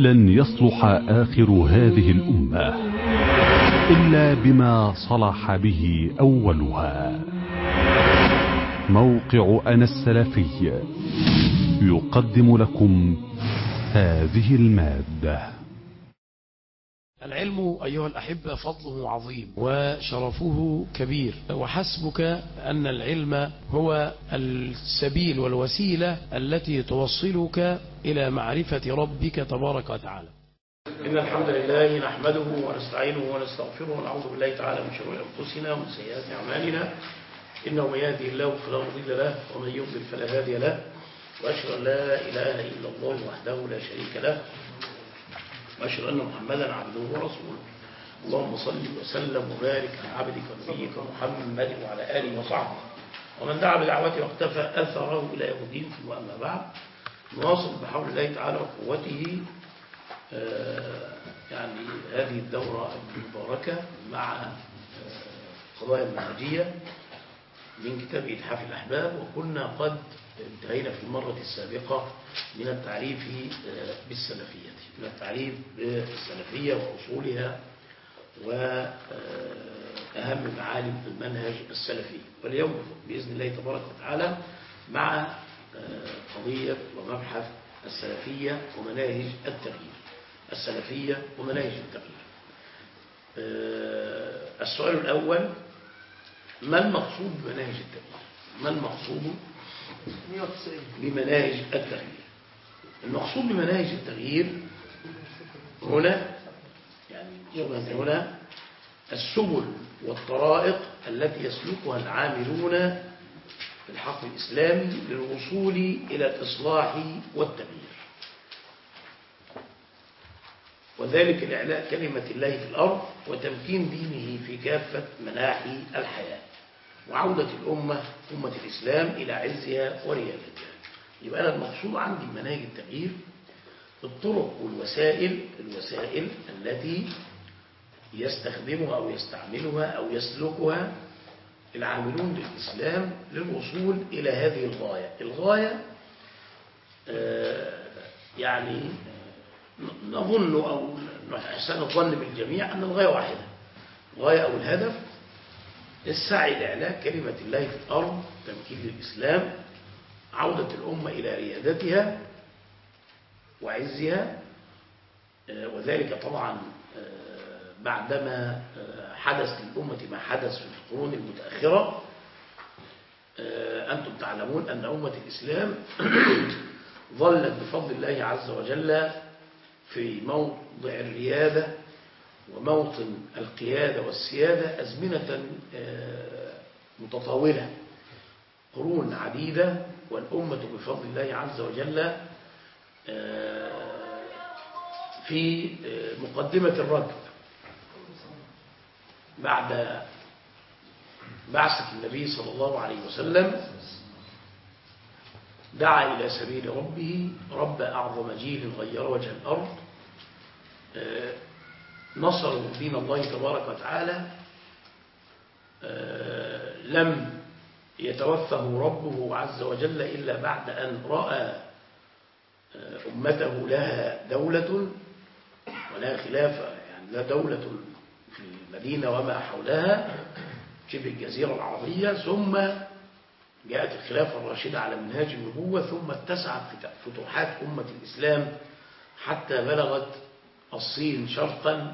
لن يصلح آخر هذه الأمة إلا بما صلح به أولها موقع أنا السلفي يقدم لكم هذه المادة العلم أيها الأحبة فضله عظيم وشرفه كبير وحسبك أن العلم هو السبيل والوسيلة التي توصلك إلى معرفة ربك تبارك وتعالى إن الحمد لله نحمده ونستعينه ونستغفره ونعوذ بالله تعالى من شرور أنفسنا ومن سيئات أعمالنا إنه من يهده الله فلا مضل له ومن يضلل فلا هادي له وأشهد أن لا إله إلا الله وحده لا شريك له وأشهد أن محمدا عبده ورسوله اللهم صل وسلم وبارك على عبدك ونبيك محمد وعلى آله وصحبه ومن دعا بدعوته واقتفى أثره إلى يوم الدين ثم أما بعد نواصل بحول الله تعالى وقوته يعني هذه الدورة المباركة مع قضايا المنهجية من كتاب إتحاف الأحباب وكنا قد انتهينا في المرة السابقة من التعريف بالسلفية من التعريف بالسلفية وأصولها وأهم معالم المنهج السلفي واليوم بإذن الله تبارك وتعالى مع قضية ومبحث السلفية ومناهج التغيير السلفية ومناهج التغيير السؤال الأول ما المقصود بمناهج التغيير ما المقصود بمناهج التغيير المقصود بمناهج التغيير هنا يعني هنا السبل والطرائق التي يسلكها العاملون في الحق الإسلامي للوصول إلى الإصلاح والتغيير وذلك لإعلاء كلمة الله في الأرض وتمكين دينه في كافة مناحي الحياة وعودة الأمة أمة الإسلام إلى عزها وريادتها يبقى أنا المقصود عندي مناهج التغيير الطرق والوسائل الوسائل التي يستخدمها أو يستعملها أو يسلكها العاملون للإسلام للوصول إلى هذه الغاية الغاية يعني نظن أو نحسن الظن بالجميع أن الغاية واحدة الغاية أو الهدف السعي لإعلاء كلمة الله في الأرض تمكين الإسلام عودة الأمة إلى ريادتها وعزها وذلك طبعا بعدما حدث للأمة ما حدث في القرون المتأخرة أنتم تعلمون أن أمة الإسلام ظلت بفضل الله عز وجل في موضع الريادة وموطن القيادة والسيادة أزمنة متطاولة قرون عديدة والأمة بفضل الله عز وجل في مقدمة الركب بعد بعثة النبي صلى الله عليه وسلم دعا إلى سبيل ربه رب أعظم جيل غير وجه الأرض نصروا دين الله تبارك وتعالى لم يتوفه ربه عز وجل إلا بعد أن رأى أمته لها دولة ولا خلافة يعني لا دولة في المدينة وما حولها شبه الجزيرة العربية ثم جاءت الخلافة الراشدة على منهاج النبوة ثم اتسعت فتوحات أمة الإسلام حتى بلغت الصين شرقا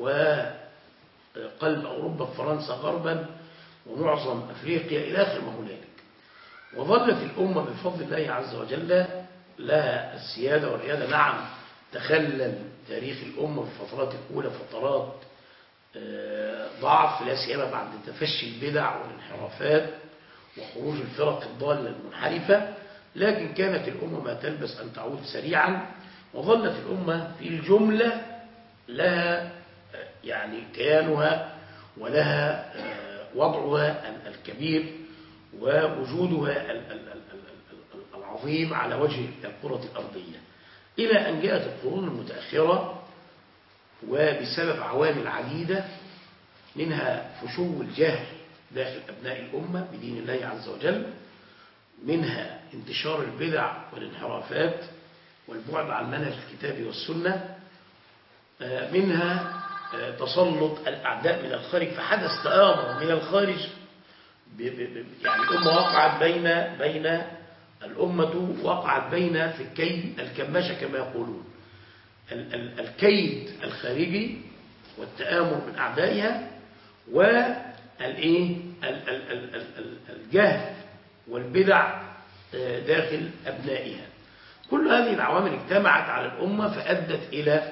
وقلب أوروبا فرنسا غربا ومعظم أفريقيا إلى آخر ما هنالك وظلت الأمة بفضل الله عز وجل لها السيادة والريادة نعم تخلل تاريخ الأمة في الفترات الأولى فترات ضعف لا سيما بعد تفشي البدع والانحرافات وخروج الفرق الضالة المنحرفة لكن كانت الأمة ما تلبس أن تعود سريعا وظلت الأمة في الجملة لها يعني كيانها ولها وضعها الكبير ووجودها العظيم على وجه الكرة الأرضية إلى أن جاءت القرون المتأخرة وبسبب عوامل عديدة منها فشو الجهل داخل أبناء الأمة بدين الله عز وجل منها انتشار البدع والانحرافات والبعد عن منهج الكتاب والسنة آه، منها آه، تسلط الأعداء من الخارج فحدث تآمر من الخارج ب- ب- ب- يعني الأمة وقعت بين بين الأمة وقعت بين في الكيد الكماشة كما يقولون ال- ال- الكيد الخارجي والتآمر من أعدائها والإيه ال- ال- ال- ال- ال- الجهل والبدع آه، داخل أبنائها كل هذه العوامل اجتمعت على الأمة فأدت إلى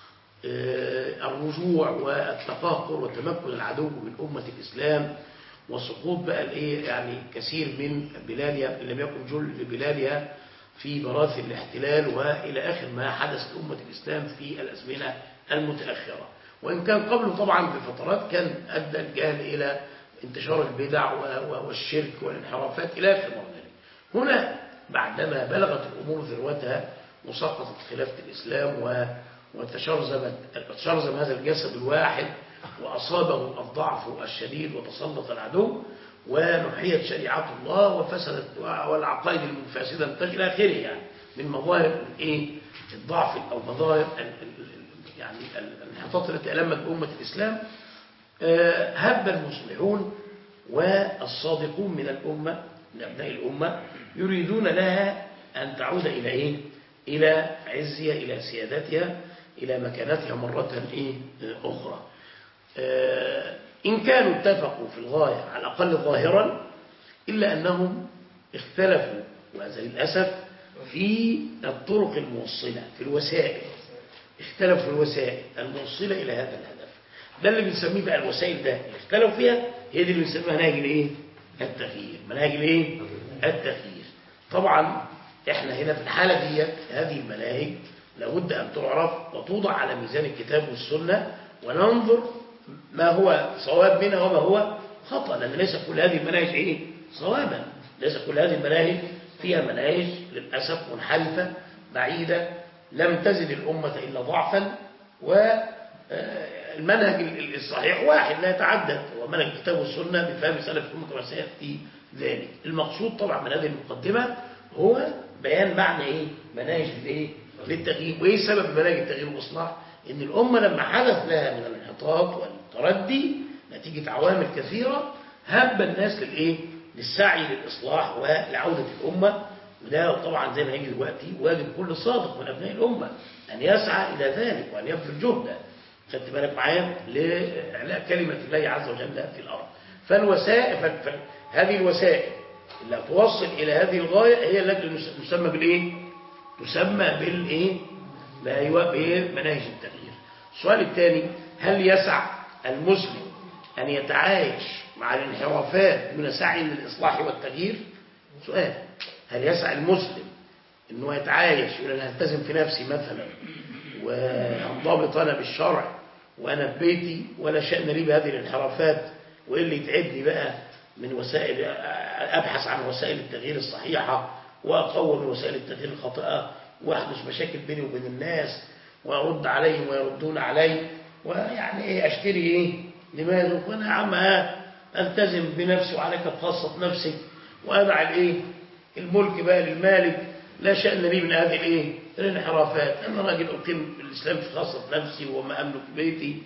آه، الرجوع والتقهقر وتمكن العدو من أمة الإسلام وسقوط بقى الايه يعني كثير من بلادها إن لم يكن جل بلادها في براثن الاحتلال والى اخر ما حدث لامه الاسلام في الازمنه المتاخره وان كان قبله طبعا بفترات كان ادى الجهل الى انتشار البدع و- و- والشرك والانحرافات الى اخر ما هنالك. هنا بعدما بلغت الامور ذروتها وسقطت خلافه الاسلام و وتشرذمت تشرذم هذا الجسد الواحد واصابه الضعف الشديد وتسلط العدو ونحيت شريعة الله وفسدت والعقائد الفاسدة انتشرت إلى آخره يعني من مظاهر الايه الضعف أو مظاهر ال- ال- ال- يعني الانحطاط التي ألمت أمة الإسلام آه، هب المصلحون والصادقون من الأمة من أبناء الأمة يريدون لها أن تعود إلى إيه؟ إلى عزها إلى سيادتها إلى مكانتها مرة إيه؟ آه، أخرى آه، إن كانوا اتفقوا في الغاية على الأقل ظاهرا إلا أنهم اختلفوا وهذا للأسف في الطرق الموصلة في الوسائل اختلفوا في الوسائل الموصلة إلى هذا الهدف ده اللي بنسميه بقى الوسائل ده اللي اختلفوا فيها هي دي اللي بنسميها مناهج الايه؟ التغيير مناهج الايه؟ التغيير طبعا احنا هنا في الحالة دي هذه المناهج لابد أن تعرف وتوضع على ميزان الكتاب والسنة وننظر ما هو صواب منها وما هو خطأ لأن ليس كل هذه المناهج إيه؟ صوابا ليس كل هذه المناهج فيها مناهج للأسف منحرفة بعيدة لم تزد الأمة إلا ضعفا والمنهج الصحيح واحد لا يتعدد هو منهج الكتاب والسنة بفهم سلف الأمة كما سيأتي ذلك المقصود طبعا من هذه المقدمة هو بيان معنى إيه؟ مناهج الإيه؟ للتغيير وإيه سبب مناهج التغيير والإصلاح؟ إن الأمة لما حدث لها من الانحطاط والتردي نتيجة عوامل كثيرة هب الناس للإيه؟ للسعي للإصلاح ولعودة الأمة وده طبعا زي ما هيجي دلوقتي واجب كل صادق من أبناء الأمة أن يسعى إلى ذلك وأن يبذل جهده خدت بالك معايا لإعلاء كلمة الله عز وجل في الأرض فالوسائل ف- ف- هذه الوسائل اللي توصل إلى هذه الغاية هي التي تسمى بالإيه؟ تسمى بالإيه؟ ما أيوة بمناهج التغيير السؤال الثاني هل يسع المسلم أن يتعايش مع الانحرافات دون سعي للإصلاح والتغيير سؤال هل يسع المسلم أنه يتعايش يقول أنا هلتزم في نفسي مثلا وانضبط أنا بالشرع وأنا في بيتي ولا شأن لي بهذه الانحرافات وإيه اللي يتعبني بقى من وسائل أبحث عن وسائل التغيير الصحيحة وأقوم من وسائل التغيير الخاطئة وأحدث مشاكل بيني وبين الناس وأرد عليهم ويردون علي ويعني إيه أشتري إيه لماذا وأنا يا عم ها ألتزم بنفسي وعليك بخاصة نفسك وأدع الإيه الملك بقى للمالك لا شأن لي من هذه الإيه الانحرافات أنا راجل أقيم الإسلام في خاصة نفسي وما أملك بيتي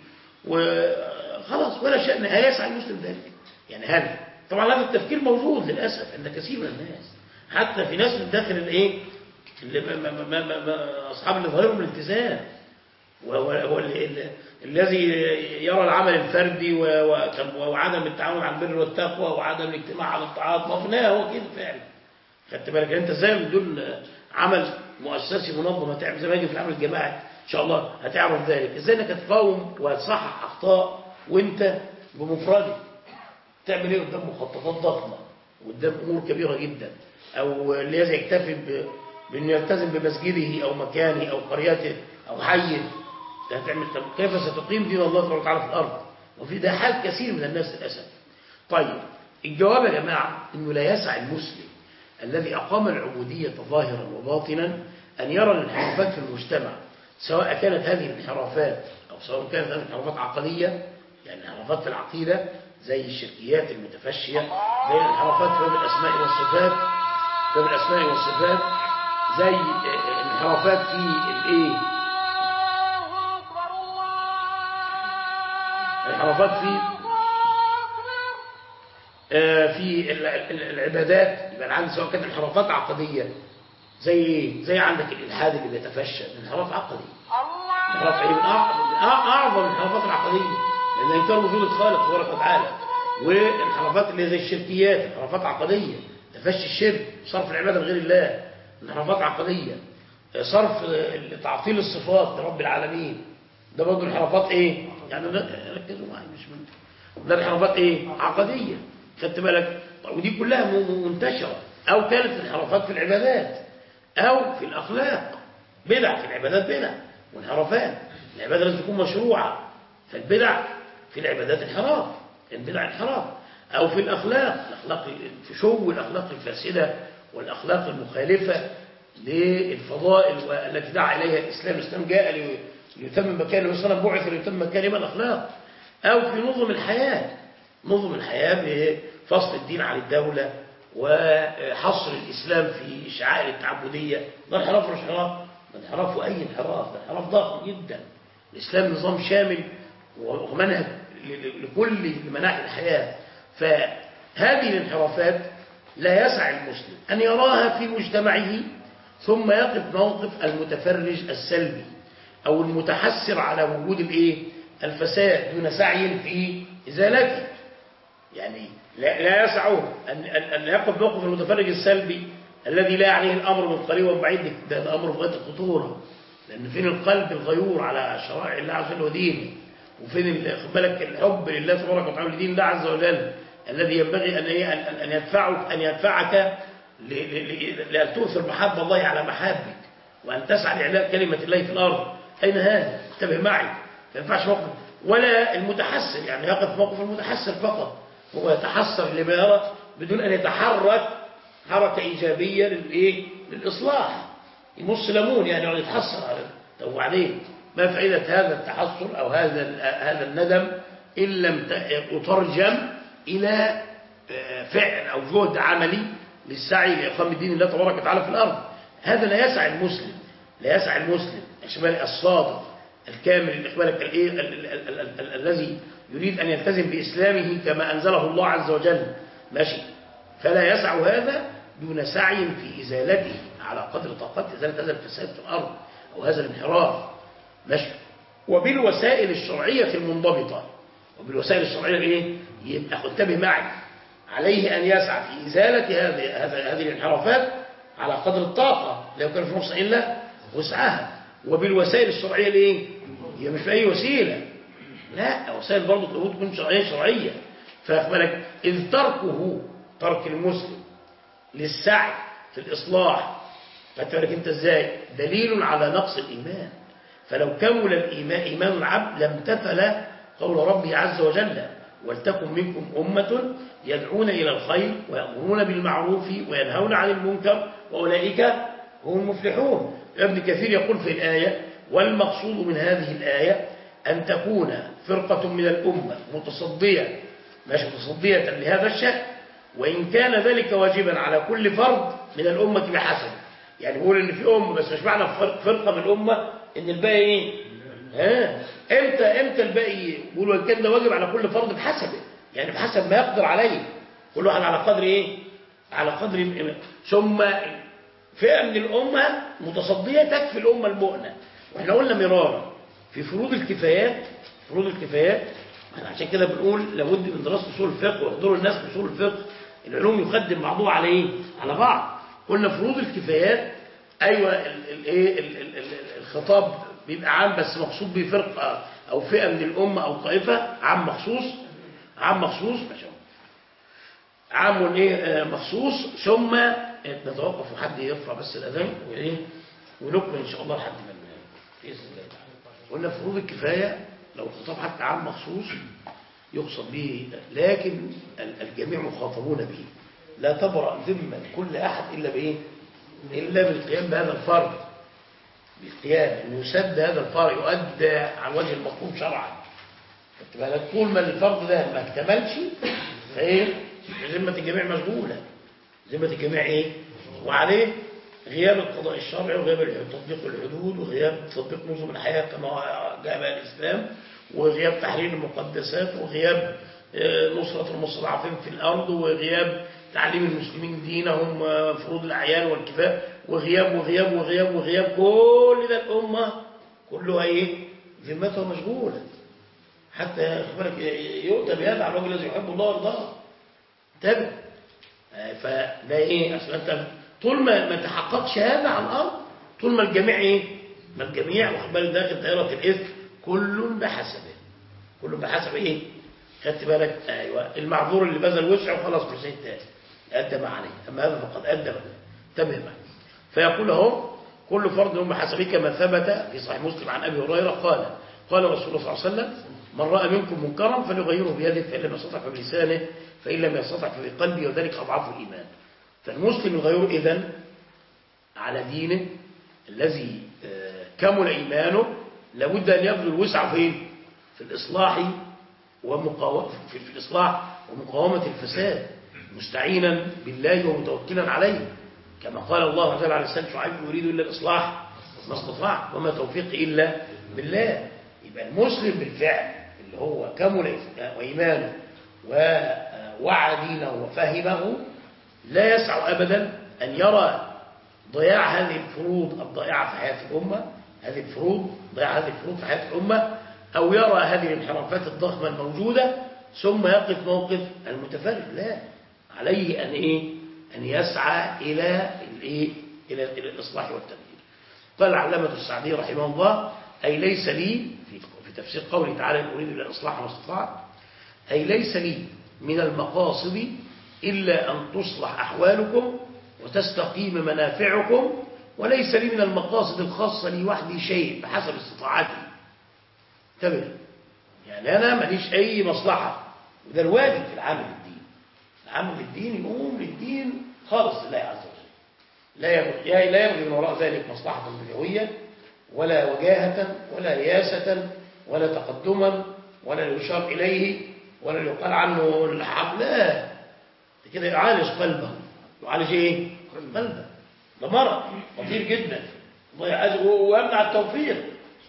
وخلاص ولا شأن هيسعى المسلم ذلك يعني هل طبعا هذا التفكير موجود للأسف عند كثير من الناس حتى في ناس من داخل الإيه اللي ما ما ما ما ما أصحاب اللي ظاهرهم الالتزام وهو هو ال- ال- الذي يرى العمل الفردي و- و- وعدم التعاون على البر والتقوى وعدم الاجتماع على الطاعات ما في النهاية هو كده فعلا خدت بالك انت ازاي من دون عمل مؤسسي منظم هتعمل زي ما يجي في العمل الجماعي ان شاء الله هتعرف ذلك ازاي انك تقاوم وتصحح اخطاء وانت بمفردك تعمل ايه قدام مخططات ضخمه قدام امور كبيره جدا او الذي يكتفي ب- بانه يلتزم بمسجده او مكانه او قريته او حيه ده هتعمل طب كيف ستقيم دين الله تبارك وتعالى في الارض وفي ده حال كثير من الناس للاسف طيب الجواب يا جماعه انه لا يسع المسلم الذي اقام العبوديه ظاهرا وباطنا ان يرى الانحرافات في المجتمع سواء كانت هذه الانحرافات او سواء كانت هذه الانحرافات عقديه يعني انحرافات في العقيده زي الشركيات المتفشيه زي الانحرافات في باب الاسماء والصفات في باب الاسماء والصفات زي الانحرافات في الايه الانحرافات في آه، في ال- ال- العبادات يبقى أنا عندي سواء كانت انحرافات عقدية زي ايه؟ زي عندك الإلحاد اللي بيتفشى انحراف عقدي انحراف ايه من أع- من أع- أعظم الانحرافات العقدية لأن ينكر وجود الخالق تبارك وتعالى والانحرافات اللي زي الشركيات انحرافات عقدية تفشي الشرك صرف العبادة لغير الله انحرافات عقدية صرف آه، تعطيل الصفات لرب العالمين ده برضه انحرافات ايه؟ يعني لا- ركزوا معايا مش من ده انحرافات ايه؟ عقدية خدت بالك؟ طب ودي كلها م- م- منتشرة أو كانت انحرافات في العبادات أو في الأخلاق بدع في العبادات بدع وانحرافات العبادة لازم تكون مشروعة فالبدع في العبادات انحراف البدع انحراف أو في الأخلاق الأخلاق في شو الأخلاق الفاسدة والأخلاق المخالفة للفضائل والتي دعا إليها الإسلام الإسلام جاء لي- ليتم مكانه صلى الله عليه وسلم بعث ليتم مكانه الأخلاق أو في نظم الحياة نظم الحياة بفصل الدين عن الدولة وحصر الإسلام في شعائر التعبدية ده انحراف ولا مش انحراف؟ ده انحراف وأي انحراف ده انحراف ضخم جدا الإسلام نظام شامل ومنهج ل- ل- لكل مناحي الحياة فهذه الانحرافات لا يسع المسلم أن يراها في مجتمعه ثم يقف موقف المتفرج السلبي أو المتحسر على وجود الإيه؟ الفساد دون سعي في إزالته يعني لا, لا يسعه أن, أن, أن يقف موقف المتفرج السلبي الذي لا يعنيه الأمر من قريب وبعيد ده, ده أمر في غاية الخطورة لأن فين القلب الغيور على شرائع الله عز وجل ودينه وفين ال- خد بالك الحب لله تبارك وتعالى لدين الله عز وجل الذي ينبغي أن إيه؟ أن أن- أن يدفعك أن يدفعك ل- ل- ل- لأن تؤثر محبة الله على محابك وأن تسعى لإعلاء كلمة الله في الأرض أين هذا؟ انتبه معي ما ينفعش موقف ولا المتحسر يعني يقف موقف المتحسر فقط هو يتحسر لما يرى بدون أن يتحرك حركة إيجابية للإيه؟ للإصلاح يمص ليمون يعني يقعد يتحسر على طب وبعدين ما فائدة هذا التحسر أو هذا هذا الندم إن لم ت- يترجم إلى آه، فعل أو جهد عملي للسعي لإقامة دين الله تبارك وتعالى في الأرض هذا لا يسع المسلم لا يسع المسلم الشمال الصادق الكامل الإقبال الإيه؟ ال- ال- ال- ال- ال- الذي يريد أن يلتزم بإسلامه كما أنزله الله عز وجل ماشي فلا يسع هذا دون سعي في إزالته على قدر طاقته إزالة هذا الفساد في الأرض أو هذا الانحراف ماشي وبالوسائل الشرعية المنضبطة وبالوسائل الشرعية الإيه؟ يبقى انتبه معي عليه أن يسعى في إزالة هذه هذه هذه الانحرافات على قدر الطاقة لا يكون في نفسه إلا وسعها وبالوسائل الشرعية الإيه؟ هي مش بأي وسيلة لا وسائل برضه لابد تكون شرعية شرعية فأخبرك إذ تركه ترك المسلم للسعي في الإصلاح خدت بالك أنت إزاي دليل على نقص الإيمان فلو كمل الإيمان إيمان العبد لم تفل قول ربه عز وجل ولتكن منكم أمة يدعون إلى الخير ويأمرون بالمعروف وينهون عن المنكر وأولئك هم المفلحون ابن كثير يقول في الآية والمقصود من هذه الآية أن تكون فرقة من الأمة متصدية مش متصدية لهذا الشأن وإن كان ذلك واجبا على كل فرد من الأمة بحسب يعني بيقول إن في أمة بس مش معنى فرق- فرقة من الأمة إن الباقي إيه؟ ها إمتى إمتى الباقي بيقول وإن كان ده واجب على كل فرد بحسبه يعني بحسب ما يقدر عليه كل واحد على قدر إيه؟ على قدر الإيمان. ثم فئة من الأمة متصدية تكفي الأمة المؤنة وإحنا قلنا مرارا في فروض الكفايات فروض الكفايات احنا عشان كده بنقول لابد من دراسة أصول الفقه ويحضروا الناس بأصول الفقه العلوم يقدم بعضها على إيه؟ على بعض قلنا فروض الكفايات أيوة ال- ال- إيه ال- ال- ال- الخطاب بيبقى عام بس مقصود به فرقة أو فئة من الأمة أو طائفة عام مخصوص عام مخصوص ماشي عام ايه آه، مخصوص ثم نتوقف وحد يرفع بس الاذان وايه ونكمل ان شاء الله لحد ما ننام باذن الله تعالى قلنا فروض الكفايه لو الخطاب حتى عام مخصوص يقصد به لكن ال- الجميع مخاطبون به لا تبرأ ذمة كل احد الا بايه الا بالقيام بهذا الفرض بالقيام انه يسد هذا الفرض يؤدى على الوجه المطلوب شرعا خدت بالك طول ما الفرض ده ما اكتملش فايه ذمة الجميع مشغولة ذمة الجميع ايه وعليه غياب القضاء الشرعي وغياب تطبيق الحدود وغياب تطبيق نظم الحياة كما جاء بها الإسلام وغياب تحرير المقدسات وغياب آه، نصرة المستضعفين في الأرض وغياب تعليم المسلمين دينهم آه، فروض الأعيان والكفاء وغياب وغياب وغياب وغياب كل ده الأمة كلها إيه ذمتها مشغولة حتى خد بالك يؤتى بهذا على الرجل الذي يحب الله ويرضاه انتبه آه، فده ايه اصل انت طول ما ما تحققش هذا على الارض طول ما الجميع ايه ما الجميع واخد بالك داخل دائره الاثم كل بحسبه كل بحسب ايه خدت بالك ايوه المعذور اللي بذل وسعه خلاص مش هيتاني ادى ما عليه اما هذا فقد ادى ما انتبه معي فيقول اهو كل فرد بحسبه كما ثبت في صحيح مسلم عن ابي هريره قال قال رسول الله صلى الله عليه وسلم من راى منكم منكرا فليغيره بيده فان لم يستطع فبلسانه فان لم يستطع فبقلبه وذلك اضعف الايمان فالمسلم يغيره اذا على دينه الذي آه، كمل ايمانه لابد ان يبذل وسعه فين في الاصلاح ومقاومه في, في الاصلاح ومقاومه الفساد مستعينا بالله ومتوكلا عليه كما قال الله عز وجل على لسان شعيب يريد الا الاصلاح ما استطاع وما توفيقي الا بالله يبقى المسلم بالفعل اللي هو كمل وإيمانه ووعى دينه وفهمه لا يسع أبدا أن يرى ضياع هذه الفروض الضائعة في حياة الأمة هذه الفروض ضياع هذه الفروض في حياة الأمة أو يرى هذه الانحرافات الضخمة الموجودة ثم يقف موقف المتفرد لا عليه أن إيه أن يسعى إلى الإيه إلى إلى الإصلاح والتغيير قال العلامة السعدي رحمه الله أي ليس لي في في تفسير قوله تعالى إن أريد إلا الإصلاح ما استطعت أي ليس لي من المقاصد إلا أن تصلح أحوالكم وتستقيم منافعكم وليس لي من المقاصد الخاصة لي وحدي شيء بحسب استطاعتي انتبه يعني أنا ماليش أي مصلحة وده الواجب في العمل الدين العمل الدين يقوم للدين خالص لله عز وجل لا يبغي لا يبغي من وراء ذلك مصلحة دنيوية ولا وجاهة ولا رياسة ولا تقدما ولا يشار إليه ولا يقال عنه الحق لا ده كده يعالج قلبه يعالج ايه قلبه ده مرض خطير جدا الله يعالج ويمنع التوفيق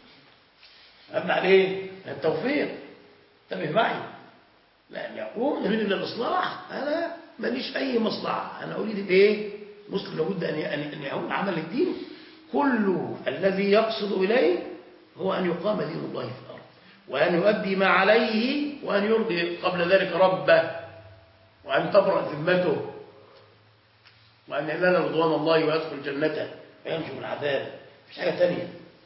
يمنع الايه التوفيق انتبه معي لأن يقوم يريد من الإصلاح أنا ماليش أي مصلحة أنا أريد الإيه مسلم لابد أن أن يعود عمل الدين كل الذي يقصد إليه هو أن يقام دين الله في الأرض وأن يؤدي ما عليه وأن يرضي قبل ذلك ربه وأن تبرأ ذمته وأن ينال رضوان الله ويدخل جنته وينجو من العذاب مفيش حاجة تانية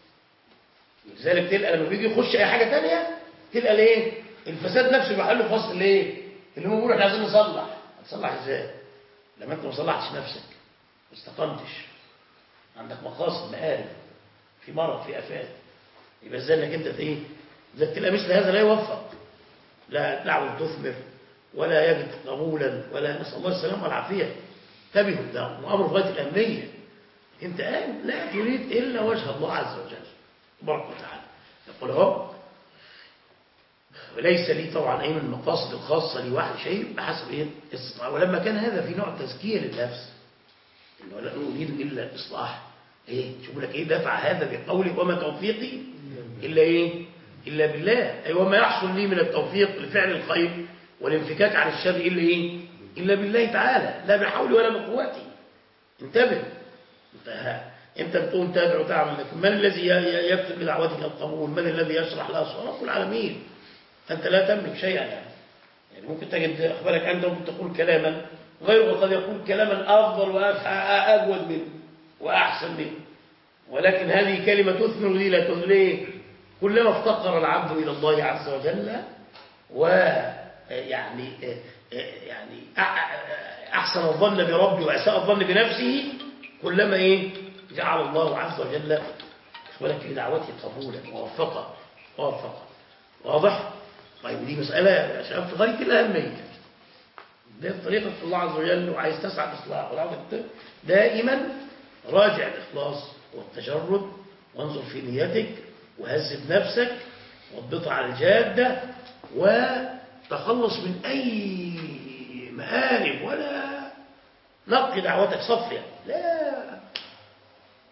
لذلك تلقى لما بيجي يخش أي حاجة تانية تلقى ليه الفساد نفسه بيحل في وسط الايه اللي هم بيقولوا احنا عايزين نصلح هتصلح ازاي لما انت ما صلحتش نفسك ما استقمتش عندك مقاصد مآرب في مرض في افات يبقى ازاي انك انت ايه اذا تلقى مثل هذا لا يوفق لا دعوه تثمر ولا يجد قبولا ولا نسال الله السلامه والعافيه انتبهوا ده امر غايه الاهميه انت قايم لا تريد الا وجه الله عز وجل تبارك وتعالى يقول اهو وليس لي طبعا أي من المقاصد الخاصة لي واحد شيء بحسب إيه الاستطاعة ولما كان هذا في نوع تزكية للنفس إنه لا أريد إلا الإصلاح إيه شوف لك إيه دفع هذا بقوله وما توفيقي إلا إيه إلا بالله أي وما يحصل لي من التوفيق لفعل الخير والانفكاك عن الشر إلا إيه إلا بالله تعالى لا بحولي ولا بقوتي انتبه انت انت بتقوم تدعو تعمل لكن من الذي يكتب بدعوتك القبول من الذي يشرح لها صلاة رب العالمين أنت لا تملك شيئا يعني يعني ممكن تجد أخبارك أنت ممكن تقول كلاما غيره قد يقول كلاما أفضل وأجود منه وأحسن منه ولكن هذه كلمة تثمر لي لا تثمر ليه كلما افتقر العبد إلى الله عز وجل ويعني يعني أحسن الظن بربي وأساء الظن بنفسه كلما إيه جعل الله عز وجل ولكن لدعوته قبولا ووفقه ووفقه واضح؟ طيب دي مسألة عشان في غاية الأهمية ده طريقة الله عز وجل وعايز تسعى الإصلاح دائما راجع الإخلاص والتجرد وانظر في نيتك وهذب نفسك واضبطها على الجادة وتخلص من أي مآرب ولا نقي دعوتك صفية لا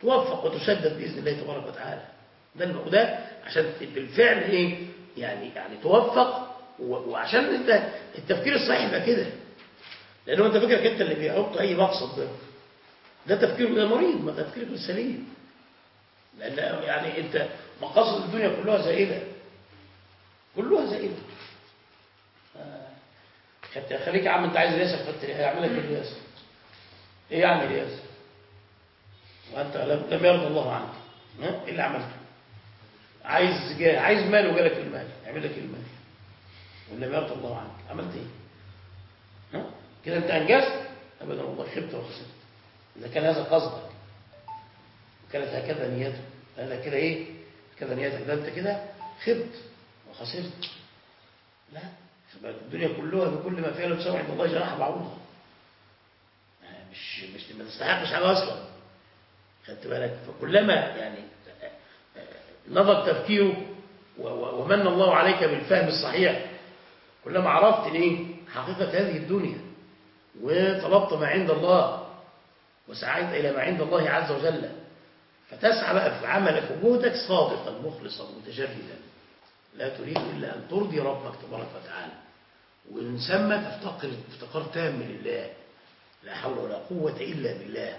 توفق وتسدد باذن الله تبارك وتعالى ده الم- وده عشان بالفعل ايه يعني يعني توفق و- وعشان انت التفكير الصحيح يبقى كده لانه انت فكرك انت اللي بيحط اي مقصد ده ده تفكير ده مريض ما تفكيرك مش سليم لان يعني انت مقاصد الدنيا كلها زائله كلها زائله آه. خدت خليك يا عم انت عايز رئاسه خدت اعمل لك الرئاسه ايه يعني رئاسه وانت لم لم يرضى الله عنك ها؟ ايه اللي عملته عايز جاه عايز مال وجالك المال يعمل لك المال ولم يرضى الله عنك عملت ايه ها؟ كده انت انجزت ابدا والله خبت وخسرت اذا كان هذا قصدك وكانت هكذا نيته هذا كده ايه كذا نيتك ده انت كده خبت وخسرت لا خد بالك الدنيا كلها بكل ما فيها لا تساوي عند الله جناح بعوضه يعني مش مش ما تستحقش حاجه اصلا خدت بالك فكلما يعني نضج تفكيره و- و- ومن الله عليك بالفهم الصحيح كلما عرفت ايه حقيقه هذه الدنيا وطلبت ما عند الله وسعيت الى ما عند الله عز وجل فتسعى بقى في عملك وجهدك صادقا مخلصا متجردا لا تريد الا ان ترضي ربك تبارك وتعالى ومن ثم تفتقر افتقار تام لله لا حول ولا قوه الا بالله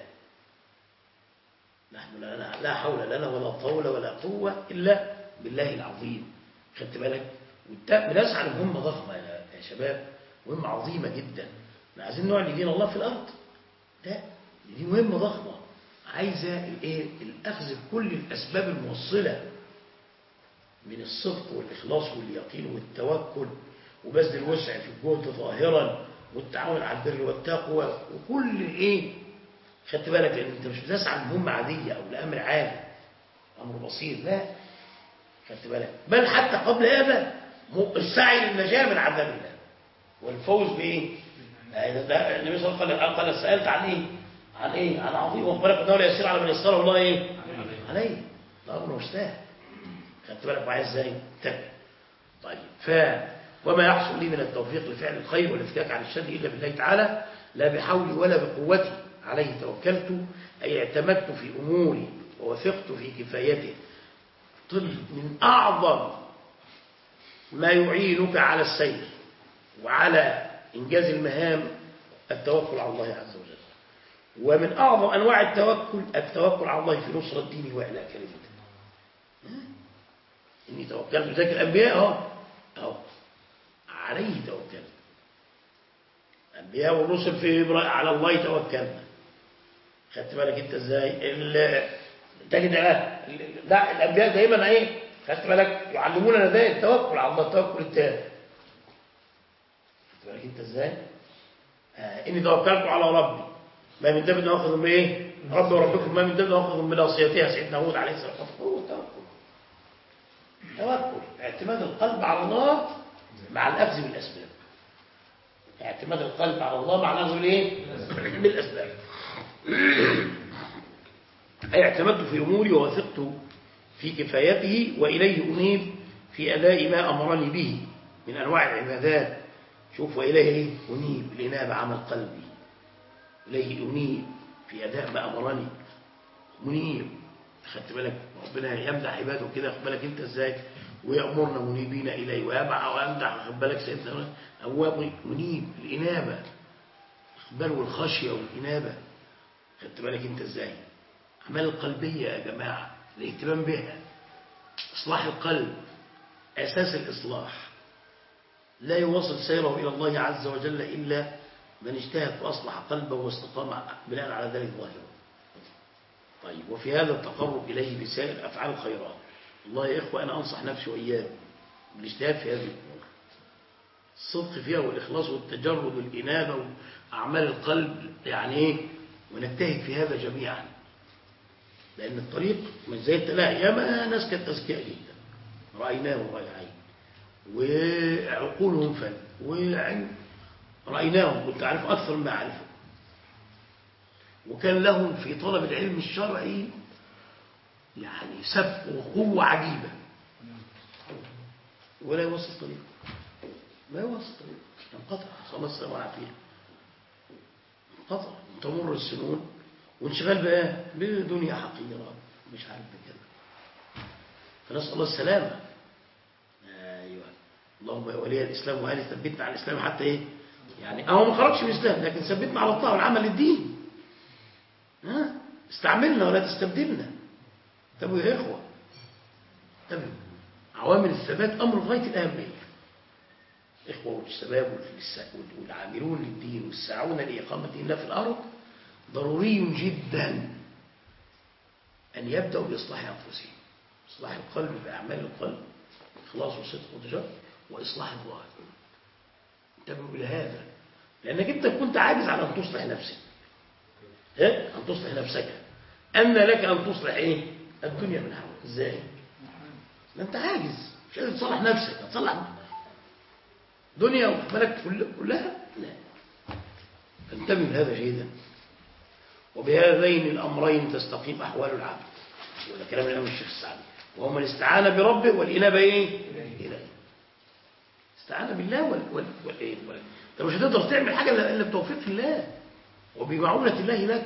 نحن لا, لا حول لنا ولا طول ولا قوة إلا بالله العظيم خدت بالك والت- بنسعى لمهمة ضخمة يا يا شباب مهمة عظيمة جدا احنا عايزين نعلي دين الله في الأرض لا دي مهمة ضخمة عايزة الايه الأخذ بكل الأسباب الموصلة من الصدق والإخلاص واليقين والتوكل وبذل الوسع في الجهد ظاهرا والتعاون على البر والتقوى وكل الايه خدت بالك لان انت مش بتسعى لمهمه عاديه او لامر عالي امر بسيط لا خدت بالك بل حتى قبل هذا م- السعي للنجاه من عذاب الله والفوز بايه؟ آه، ده- ده النبي صلى الله عليه وسلم قال قال سالت عن ايه؟ عن ايه؟ عن عظيم واخبرك انه لا يسير على من يسره الله ايه؟ عليه ده امر مش سهل خدت بالك معايا ازاي؟ تمام طيب ف وما يحصل لي من التوفيق لفعل الخير والافكاك عن الشر الا بالله تعالى لا بحولي ولا بقوتي عليه توكلت اي اعتمدت في اموري ووثقت في كفايته طب من اعظم ما يعينك على السير وعلى انجاز المهام التوكل على الله عز وجل ومن اعظم انواع التوكل التوكل على الله في نصره دينه واعلاء كلمته إني توكلت ذاك الأنبياء أهو أهو عليه توكلت الأنبياء والرسل في إبراهيم على الله توكلنا خدت بالك أنت إزاي ال- تجد آه، ال- ده الأنبياء دايما إيه خدت بالك يعلموننا ده التوكل على الله التوكل التام خدت بالك أنت إزاي آه إني توكلت على ربي ما من دابة ناخذ من إيه ربي وربكم ما من دابة ناخذ من ناصيتها سيدنا هود عليه الصلاة والسلام هو التوكل توكل اعتماد القلب على الله مع الأخذ بالأسباب اعتماد القلب على الله مع الأخذ بالإيه؟ بالأسباب أي اعتمدت في أموري ووثقت في كفايته وإليه أنيب في أداء ما أمرني به من أنواع العبادات شوف وإليه إيه؟ أنيب الإنابة عمل قلبي إليه أنيب في أداء ما أمرني منيب خدت بالك ربنا يمدح عباده كده خد بالك انت ازاي ويأمرنا منيبين إليه ويمع ويمدح خد بالك سيدنا أواب منيب الإنابة خد بالك والخشية والإنابة خدت بالك انت ازاي أعمال القلبية يا جماعة الاهتمام بها إصلاح القلب أساس الإصلاح لا يواصل سيره إلى الله عز وجل إلا من اجتهد وأصلح قلبه واستقام بناء على ذلك ظاهره طيب وفي هذا التقرب إليه بسائر أفعال الخيرات والله يا إخوة أنا أنصح نفسي وإياكم بالاجتهاد في هذه الأمور الصدق فيها والإخلاص والتجرد والإنابة وأعمال القلب يعني إيه ونجتهد في هذا جميعا لأن الطريق مش زي التلاهي ياما ناس كانت أذكياء جدا رأيناهم رأي عين وعقولهم فن وعين رأيناهم كنت أعرف أكثر مما أعرفه وكان لهم في طلب العلم الشرعي يعني سبق وقوة عجيبة ولا يوصل طريق ما يوصل طريق انقطع صلى الله عليه وسلم انقطع تمر السنون وانشغال بقى بدنيا حقيرة مش عارف بكده فنسأل الله السلامة أيوة اللهم يا ولي الإسلام وأهلي ثبتنا على الإسلام حتى إيه يعني هو ما خرجش من الإسلام لكن ثبتنا على الطاعة والعمل للدين ها استعملنا ولا تستبدلنا انتبهوا يا إخوة انتبهوا عوامل الثبات أمر غاية الأهمية إخوة والشباب والس- والعاملون للدين والساعون لإقامة دين الله في الأرض ضروري جدا أن يبدأوا بإصلاح أنفسهم إصلاح القلب بأعمال القلب إخلاص وصدق وتجار وإصلاح الظاهر انتبهوا إلى هذا لأنك أنت كنت عاجز على أن تصلح نفسك ها؟ أن تصلح نفسك أن لك أن تصلح إيه؟ الدنيا من حولك إزاي؟ ما أنت عاجز مش قادر تصلح نفسك هتصلح دنيا وملك كل- كلها لا فانتبهوا لهذا جيدا وبهذين الأمرين تستقيم أحوال العبد وده كلام الإمام الشيخ السعدي وهو من استعان بربه والإنابة إيه؟ إليه استعان بالله وال وال والإيه؟ وال أنت مش هتقدر تعمل حاجة إلا إلا بتوفيق الله وبمعونة الله لك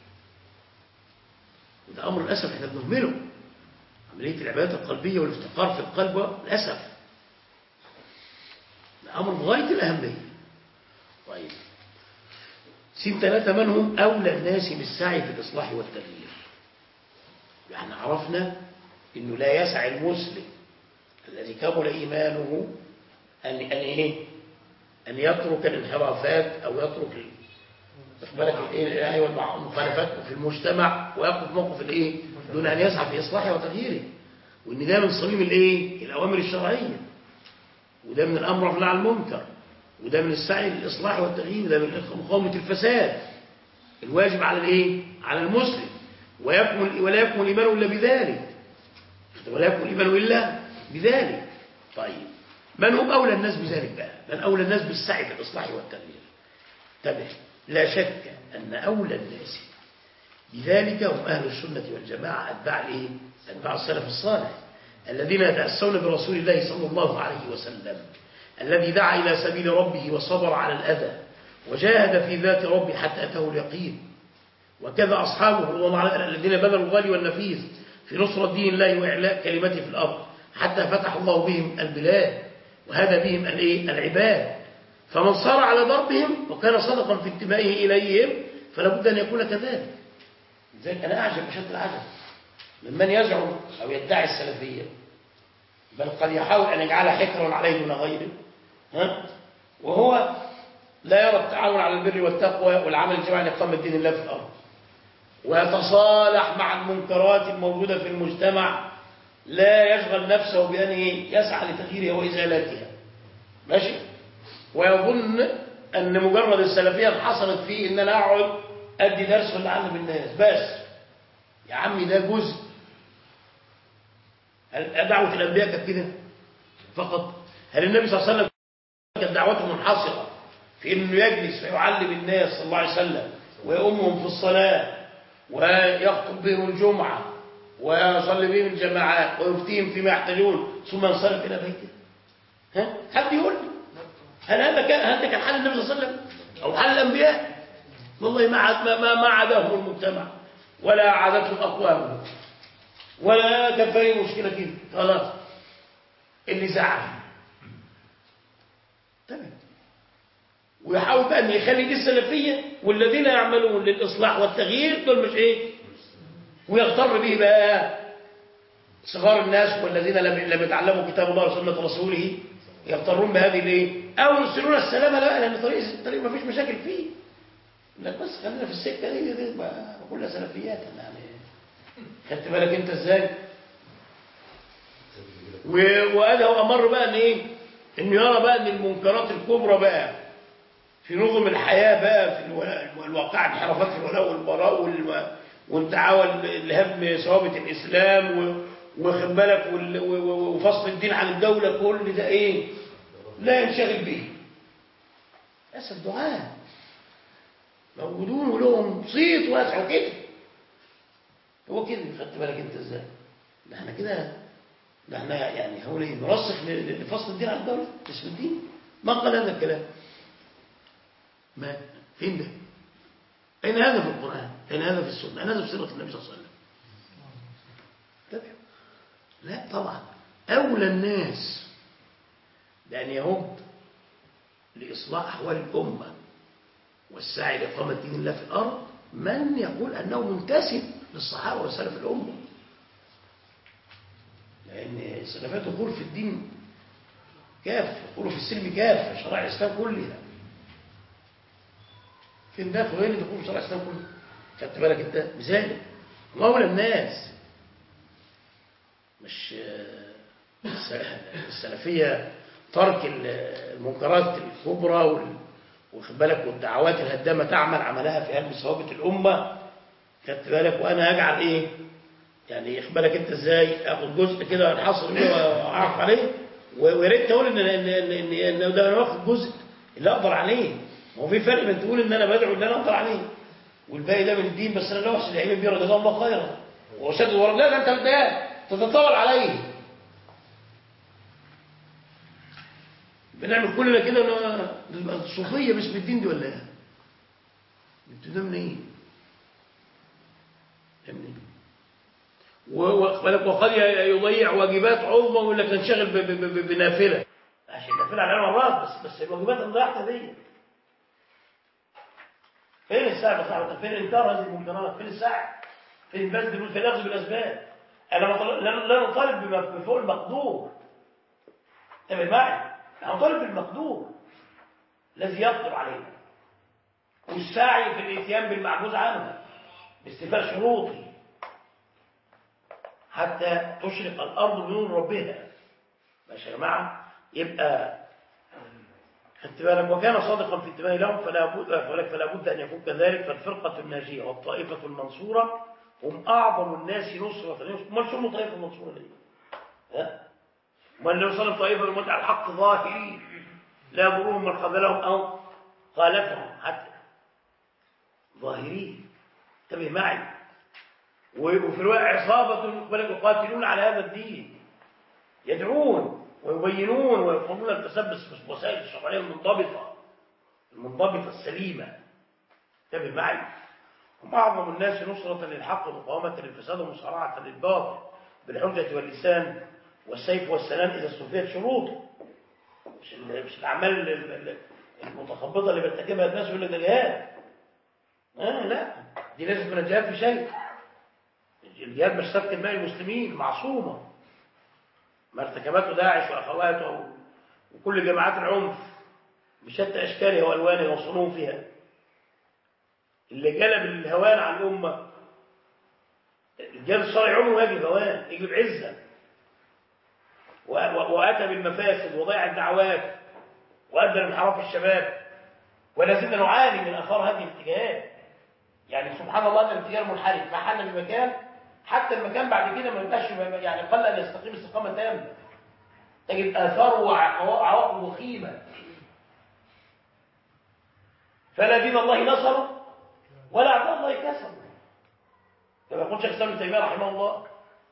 وده أمر للأسف إحنا بنهمله عملية العبادات القلبية والافتقار في القلب للأسف ده أمر بغاية الأهمية طيب سين ثلاثة من هم أولى الناس بالسعي في الإصلاح والتغيير يعني عرفنا أنه لا يسع المسلم الذي كمل إيمانه أن أن إيه أن يترك الانحرافات أو يترك ال- واخد بالك الايه ايوه المع- المخالفات في المجتمع ويقف موقف الايه دون ان يسعى في اصلاحه وتغييره وان ده من صميم الايه الاوامر الشرعيه وده من الامر والنهي عن المنكر وده من السعي للاصلاح والتغيير وده من مقاومه الفساد الواجب على الايه على المسلم ويكمل ولا يكمل ايمانه الا بذلك ولا يكمل ايمانه الا بذلك طيب من هم اولى الناس بذلك بقى من اولى الناس بالسعي في الاصلاح والتغيير انتبه لا شك أن أولى الناس بذلك هم أهل السنة والجماعة أتباع الإيه؟ أتباع السلف الصالح الذين يتأسون برسول الله صلى الله عليه وسلم الذي دعا إلى سبيل ربه وصبر على الأذى وجاهد في ذات ربه حتى أتاه اليقين وكذا أصحابه رضي الله عنهم الذين بذلوا الغالي والنفيس في نصرة دين الله وإعلاء كلمته في الأرض حتى فتح الله بهم البلاد وهذا بهم الإيه؟ العباد فمن صار على ضربهم وكان صدقا في انتمائه إليهم فلا بد أن يكون كذلك لذلك أنا أعجب أشد العجب ممن يزعم أو يدعي السلفية بل قد يحاول أن يجعلها حكرا عليه دون غيره ها؟ وهو لا يرى التعاون على البر والتقوى والعمل الجماعي لإقامة دين الله في الأرض ويتصالح مع المنكرات الموجودة في المجتمع لا يشغل نفسه بأن يسعى لتغييرها وإزالتها ماشي ويظن أن مجرد السلفية حصلت فيه إن أنا أقعد أدي درس ولا أعلم الناس بس يا عمي ده جزء هل دعوة الأنبياء كانت كده فقط هل النبي صلى الله عليه وسلم كانت دعوته منحصرة في إنه يجلس فيعلم الناس صلى الله عليه وسلم ويؤمهم في الصلاة ويخطب بهم الجمعة ويصلي بهم الجماعات ويفتيهم فيما يحتاجون ثم ينصرف إلى بيته ها حد يقول لي هل هذا كان هذا كان حال النبي صلى الله عليه وسلم او حال الانبياء والله ما عاد ما ما, ما عادهم المجتمع ولا عادتهم اقوامهم ولا كان في مشكله كده خلاص اللي زعل تمام ويحاول بقى ان يخلي دي السلفيه والذين يعملون للاصلاح والتغيير دول مش ايه ويغتر به بقى صغار الناس والذين لم لم يتعلموا كتاب الله وسنه رسوله يغترون بهذه الايه او يرسلون السلام لا لان طريق الطريق ما فيش مشاكل فيه لك بس خلينا في السكه دي, دي, دي كلها سلفيات يعني خدت بالك انت ازاي وادى وامر بقى ان ايه انه يرى بقى ان المنكرات الكبرى بقى في نظم الحياه بقى في الواقع انحرافات في الولاء والبراء والم... والدعاوى لهدم ثوابت الاسلام و... واخد بالك وفصل الدين عن الدولة كل ده ايه لا ينشغل به للاسف دعاء موجودون ولهم صيت واسع وكده هو كده خدت بالك انت ازاي ده احنا كده ده احنا يعني هو ايه نرسخ لفصل الدين عن الدولة اسم الدين ما قال هذا الكلام ما فين ده اين هذا في القرآن كان هذا في السنة هذا في سيرة النبي صلى الله عليه وسلم انتبه. لا طبعا أولى الناس بأن يهب لإصلاح أحوال الأمة والسعي لإقامة دين الله في الأرض من يقول أنه منتسب للصحابة وسلف الأمة لأن السلفية تقول في الدين كافة يقولوا في السلم كافة شرائع الإسلام كلها في الناس وين تقول شرائع الإسلام كلها خدت بالك أنت مثال وأولى الناس مش السلفية ترك المنكرات الكبرى وال- واخد بالك والدعوات الهدامة تعمل عملها في قلب ثوابت الأمة خدت بالك وأنا أجعل إيه يعني ياخد بالك أنت إزاي آخد جزء كده أنحصر بيه وأعرف عليه و- ويا ريت تقول إن إن إن إن إن ده أنا واخد جزء اللي أقدر عليه ما هو في فرق بين تقول إن أنا بدعو اللي أنا أقدر عليه والباقي ده من الدين بس أنا لا أحسن العلم بيه جزاه الله خيرا وشد ورا لا ده أنت ده تتطاول عليه بنعمل كل ده كده إنه الصوفية مش بالدين دي ولا ايه؟ انتوا ده منين؟ ده منين؟ و- واخد بالك وقد يضيع واجبات عظمى ويقول لك ننشغل ب- ب- ب- بنافله عشان النافله على مرات بس بس الواجبات اللي ضيعتها دي فين السعي يا صاحبي؟ فين انكار هذه المنكرات؟ فين السعي؟ فين البذل فين الاخذ بالاسباب؟ انا ما طل- لا لا نطالب بما بفوق المقدور انتبه معي نحن نطالب بالمقدور الذي يقدر عليه والسعي في الاتيان بالمعجوز عنه باستيفاء شروطه حتى تشرق الارض بنور ربها ماشي يا جماعه يبقى خدت بالك وكان صادقا في انتباهه لهم فلا بد فلا بد ان يكون كذلك فالفرقه الناجيه والطائفه المنصوره هم اعظم الناس نصره امال شو الطائفه المنصوره دي؟ ها؟ امال النبي صلى الله عليه وسلم طائفه المتعه الحق ظاهرين لا يضرهم من خذلهم او خالفهم حتى ظاهرين انتبه معي و- وفي الواقع عصابة يقبل- يقاتلون على هذا الدين يدعون ويبينون ويفهمون التسبس بالوسائل الشرعية المنضبطة المنضبطة السليمة انتبه معي هم أعظم الناس نصرة للحق ومقاومة للفساد ومصارعة للباطل بالحجة واللسان والسيف والسلام إذا استوفيت شروطه مش ال- مش الأعمال ال- ال- ال- المتخبطة اللي بيرتكبها الناس يقول لك ده جهاد آه لا دي لازم من الجهاد في شيء الجهاد مش سفك دماء المسلمين معصومة ما ارتكبته داعش وأخواته وكل جماعات العنف بشتى أشكالها وألوانها وصنوفها اللي جلب الهوان عن الأمة الجهاد الشرعي عمره يجلب هوان يجلب عزة و- و- وأتى بالمفاسد وضيع الدعوات وأدى لانحراف الشباب ولا زلنا نعاني من آثار هذه الاتجاهات يعني سبحان الله ده الاتجاه المنحرف محل بمكان حتى المكان بعد كده ما يبقاش يعني قل ان يستقيم استقامه تامه تجد اثاره وعواقب وخيمه فلا دين الله نصر ولا اعداء الله كسر كما يقول شيخ الاسلام ابن تيميه رحمه الله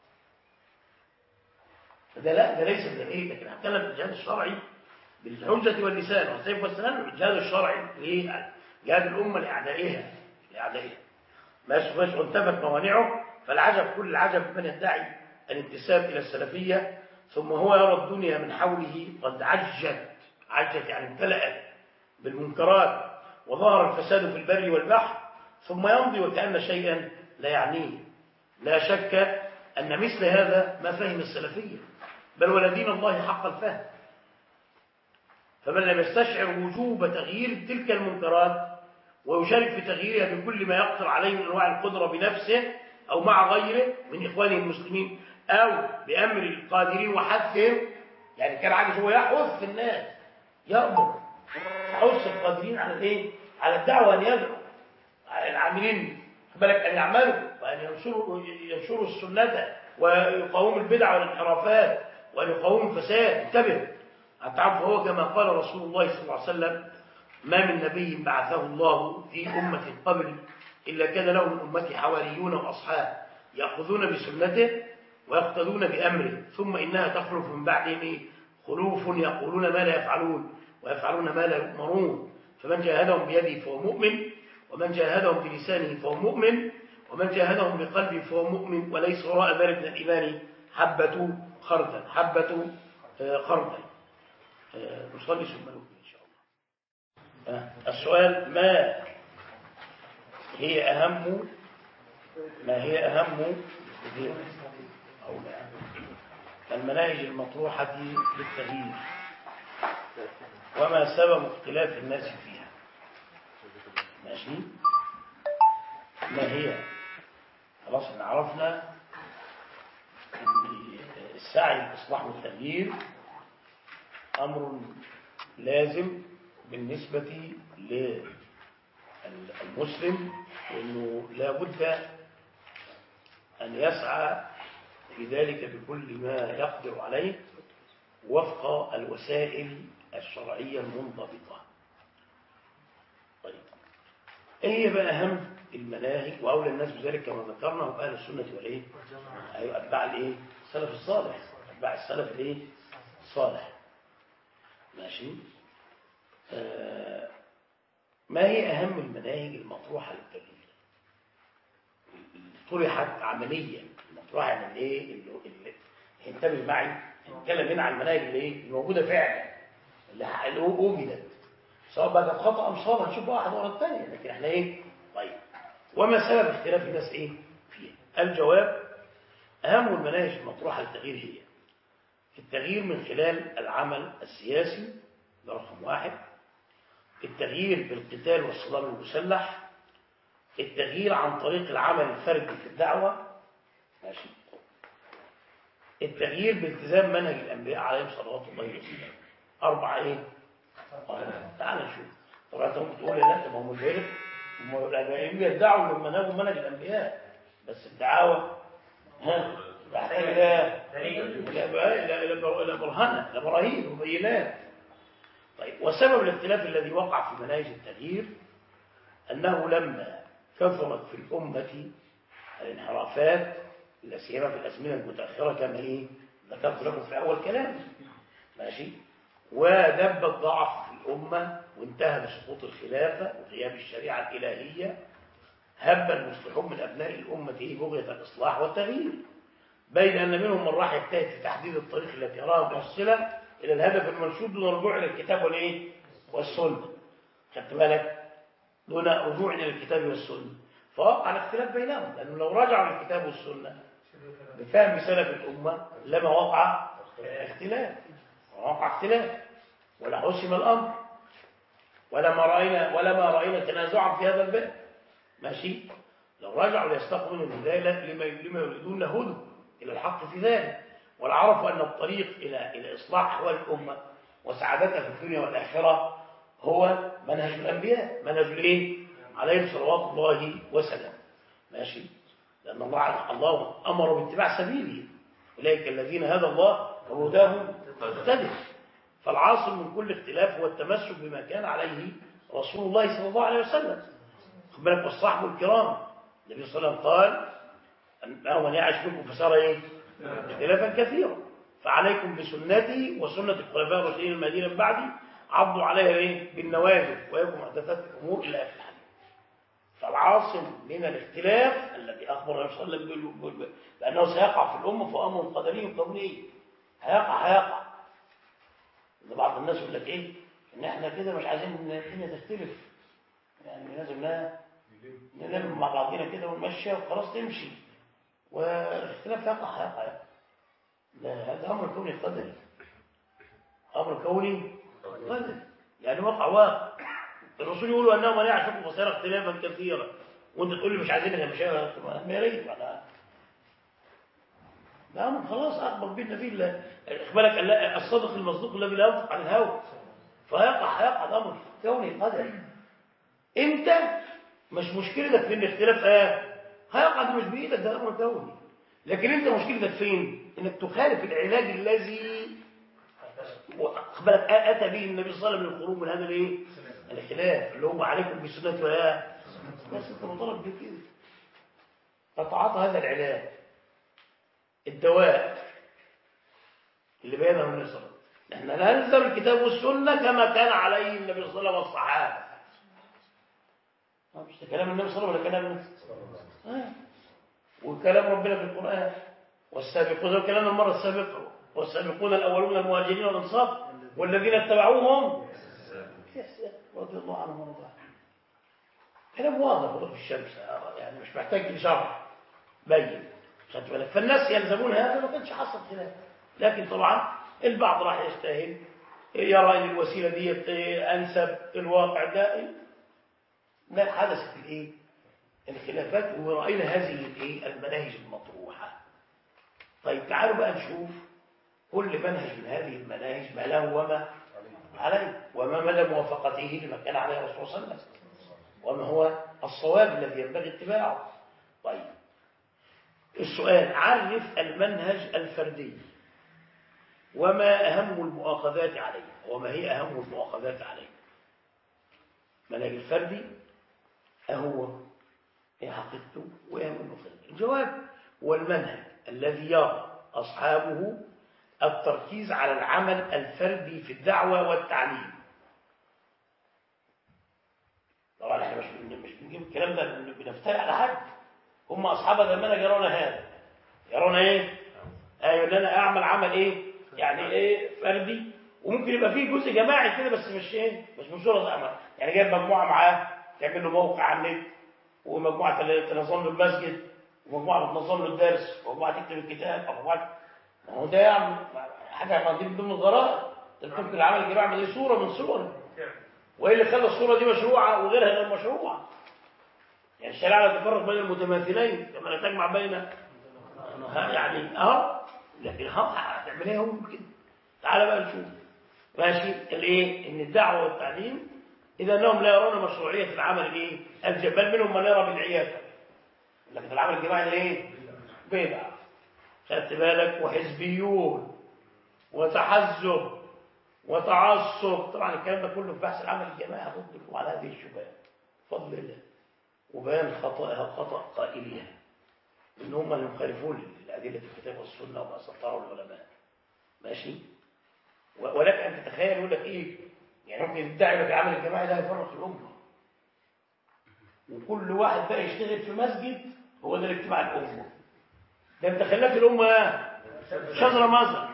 فده لا ده ليس من ايه لكن احتلنا بالجهاد الشرعي بالحجة واللسان والسيف والسنان الجهاد الشرعي ليه؟ جهاد الأمة لأعدائها لأعدائها ما يشوفش وانتفت موانعه فالعجب كل العجب من يدعي الانتساب إلى السلفية ثم هو يرى الدنيا من حوله قد عجت عجت يعني امتلأت بالمنكرات وظهر الفساد في البر والبحر ثم يمضي وكأن شيئا لا يعنيه لا شك أن مثل هذا ما فهم السلفية بل ولدين الله حق الفهم فمن لم يستشعر وجوب تغيير تلك المنكرات ويشارك في تغييرها بكل ما يقدر عليه من انواع القدره بنفسه او مع غيره من اخوانه المسلمين او بامر القادرين وحثهم يعني كان عاجز هو يحث الناس يامر يحث القادرين على الايه؟ على الدعوه ان يدعوا على العاملين خد بالك ان يعملوا وان ينشروا ينشروا السنه ويقاوموا البدع والانحرافات وان يقاوموا الفساد انتبه تعرف هو كما قال رسول الله صلى الله عليه وسلم ما من نبي بعثه الله في أمة قبل إلا كان له من أمته حواريون وأصحاب يأخذون بسنته ويقتدون بأمره ثم إنها تخلف من بعدهم إيه؟ خلوف يقولون ما لا يفعلون ويفعلون ما لا يؤمرون فمن جاهدهم بيده فهو مؤمن ومن جاهدهم بلسانه فهو مؤمن ومن جاهدهم بقلبه فهو مؤمن وليس وراء ذلك من الإيمان حبة خردل حبة آه، خردل آه، نصلي ثم نكمل إن شاء الله آه، السؤال ما هي أهم ما هي أهم أو لا المناهج المطروحة للتغيير وما سبب اختلاف الناس فيها ماشي ما هي خلاص احنا عرفنا ان السعي للإصلاح والتغيير أمر لازم بالنسبة للمسلم وأنه لا بد أن يسعى في ذلك بكل ما يقدر عليه وفق الوسائل الشرعية المنضبطة طيب ايه هي بقى اهم المناهج واولى الناس بذلك كما ذكرنا هم اهل السنه والايه ايوه اتباع الايه السلف الصالح اتباع السلف الايه الصالح ماشي آه ما هي اهم المناهج المطروحه للتغيير اللي طرحت عمليا المطروحه يعني الايه اللي اللي- انتبه معي هنتكلم هنا عن المناهج اللي ايه الموجوده فعلا اللي ح- اللي وجدت سواء بقى كانت خطأ أم صواب هنشوف واحد ورا الثانية لكن احنا ايه طيب وما سبب اختلاف الناس ايه فيها الجواب أهم المناهج المطروحة للتغيير هي التغيير من خلال العمل السياسي ده رقم واحد التغيير بالقتال والصلاب المسلح التغيير عن طريق العمل الفردي في الدعوة ماشي التغيير بالتزام منهج الأنبياء عليهم صلوات الله وسلامه أربعة إيه؟ أربعة. تعال نشوف طبعا أنت ممكن تقول لي لا طب هم الغير هم الأنبياء يدعوا من منهج منهج الأنبياء بس الدعاوى ها تحتاج إلى إلى إلى إلى إلى برهنة إلى براهين وبينات طيب وسبب الاختلاف الذي وقع في مناهج التغيير أنه لما كثرت في الأمة الانحرافات لا سيما في الأزمنة المتأخرة كما إيه ذكرت لكم في أول كلام ماشي ودب الضعف في الأمة وانتهى بسقوط الخلافة وغياب الشريعة الإلهية هب المصلحون من أبناء الأمة إيه بغية الإصلاح والتغيير بين أن منهم من راح يجتهد في تحديد الطريق التي يراها موصلة إلى الهدف المنشود دون رجوع إلى الكتاب والإيه والسنة خدت بالك دون رجوع إلى الكتاب والسنة فوقع الاختلاف بينهم لأنه لو رجعوا للكتاب والسنة بفهم سلف الأمة لما وقع اختلاف وقع اختلاف ولا حسم الأمر ولا ما رأينا ولا ما رأينا تنازعا في هذا الباب ماشي لو رجعوا ليستقوا منهم هداية لما لما يريدون هدوا إلى الحق في ذلك والعرفوا أن الطريق إلى إلى إصلاح أحوال الأمة وسعادتها في الدنيا والآخرة هو منهج الأنبياء منهج الإيه؟ عليهم صلوات الله وسلام ماشي لأن الله الله أمر باتباع سبيله أولئك الذين هدى الله وهداهم مهتدي فالعاصم من كل اختلاف هو التمسك بما كان عليه رسول الله صلى الله عليه وسلم خد بالك والصحب الكرام النبي صلى الله عليه وسلم قال أنه من يعش منكم فسار إيه؟ اختلافا كثيرا فعليكم بسنتي وسنة الخلفاء الراشدين المهديين من بعدي عضوا عليها إيه؟ بالنواجذ ويكم محدثات الأمور إلى آخر الحديث فالعاصم من الاختلاف الذي أخبر النبي صلى الله عليه وسلم بال- بال- بأنه سيقع في الأمة فأمر قدري كوني هيقع هيقع إن بعض الناس يقول لك إيه إن إحنا كده مش عايزين إن الدنيا تختلف يعني لازم لا نلم مع بعضنا كده ونمشي وخلاص تمشي والاختلاف يقع هيقع يقع. لا هذا أمر كوني قدري أمر كوني قدري يعني وقع واقع الرسول يقول انه من يعشق فسيرى اختلافا كثيرا وانت تقول لي مش عايزين نمشي ما يا ريت انا لا من خلاص اخبر به النبي الله بالك ال- الصدق المصدوق الذي لا ينطق عن الهوى فيقع هيقع الامر كوني قدري انت مش مشكلتك في ان الاختلاف ايه هيقع ده مش بايدك ده امر كوني لكن انت مشكلتك فين انك تخالف العلاج الذي واخد بالك اتى به النبي صلى الله عليه وسلم للخروج من هذا الايه الخلاف اللي هو عليكم بسنتي ويا بس انت مطالب بكده تتعاطى هذا العلاج الدواء اللي بينه النبي صلى الله عليه وسلم احنا نلزم الكتاب والسنه كما كان عليه النبي صلى الله عليه وسلم والصحابه آه، مش ده كلام النبي صلى الله عليه وسلم ولا كلام آه. وكلام ربنا في القرآن والسابقون ده كلام المرة السابقة والسابقون الأولون المهاجرين والأنصار والذين اتبعوهم رضي الله عنهم ورضوا عنه كلام واضح وضوح الشمس يعني مش محتاج لشرح بين خدت بالك فالناس يلزمون هذا ما كانش حصل خلاف لكن طبعا البعض راح يجتهد يرى ان الوسيله دي انسب الواقع ده ما حدثت الايه الخلافات وراينا هذه الايه المناهج المطروحه طيب تعالوا بقى نشوف كل منهج من هذه المناهج ما له وما عليه وما مدى موافقته لما كان عليه الرسول صلى الله عليه وسلم وما هو الصواب الذي ينبغي اتباعه طيب السؤال عرف المنهج الفردي وما أهم المؤاخذات عليه وما هي أهم المؤاخذات عليه منهج الفردي أهو إيه حقيقته وإيه المؤاخذات الجواب هو المنهج الذي يرى أصحابه التركيز على العمل الفردي في الدعوة والتعليم طبعا احنا مش مش بنجيب الكلام ده بنفتري على حد هم اصحاب المنهج يرون هذا يرون ايه ايوه ان انا اعمل عمل ايه يعني ايه فردي وممكن يبقى فيه جزء جماعي كده بس مش ايه مش بصوره زعمه يعني جايب مجموعه معاه تعمل له موقع على النت ومجموعه تنظم له المسجد ومجموعه بتنظم له الدرس ومجموعه تكتب الكتاب او مجموعه هو ده يعني حاجه ما دي من ضمن الغرائب تمكن العمل الجماعي دي صوره من صوره وايه اللي خلى الصوره دي مشروعه وغيرها غير مشروعه يعني الشريعه لا تفرق بين المتماثلين كما لا تجمع بين يعني اهو لكن اهو هتعمل ايه هم كده تعالى بقى نشوف ماشي الايه ان الدعوه والتعليم اذا انهم لا يرون مشروعيه العمل الايه الجماعي بل منهم من يرى بالعياده لكن العمل الجماعي ايه بدعه خدت بالك وحزبيون وتحزب وتعصب طبعا الكلام ده كله في بحث العمل الجماعي هردكم على هذه الشبهات بفضل الله وبيان خطأها خطأ قائلها ان هم اللي مخالفون لأدلة الكتاب والسنة وما سطروا العلماء ماشي ولك أن تتخيل يقول لك إيه يعني ممكن يدعي لك العمل الجماعي ده يفرق الأمة وكل واحد بقى يشتغل في مسجد هو ده الاجتماع الأمة ده انت خليت الأمة شجرة مزر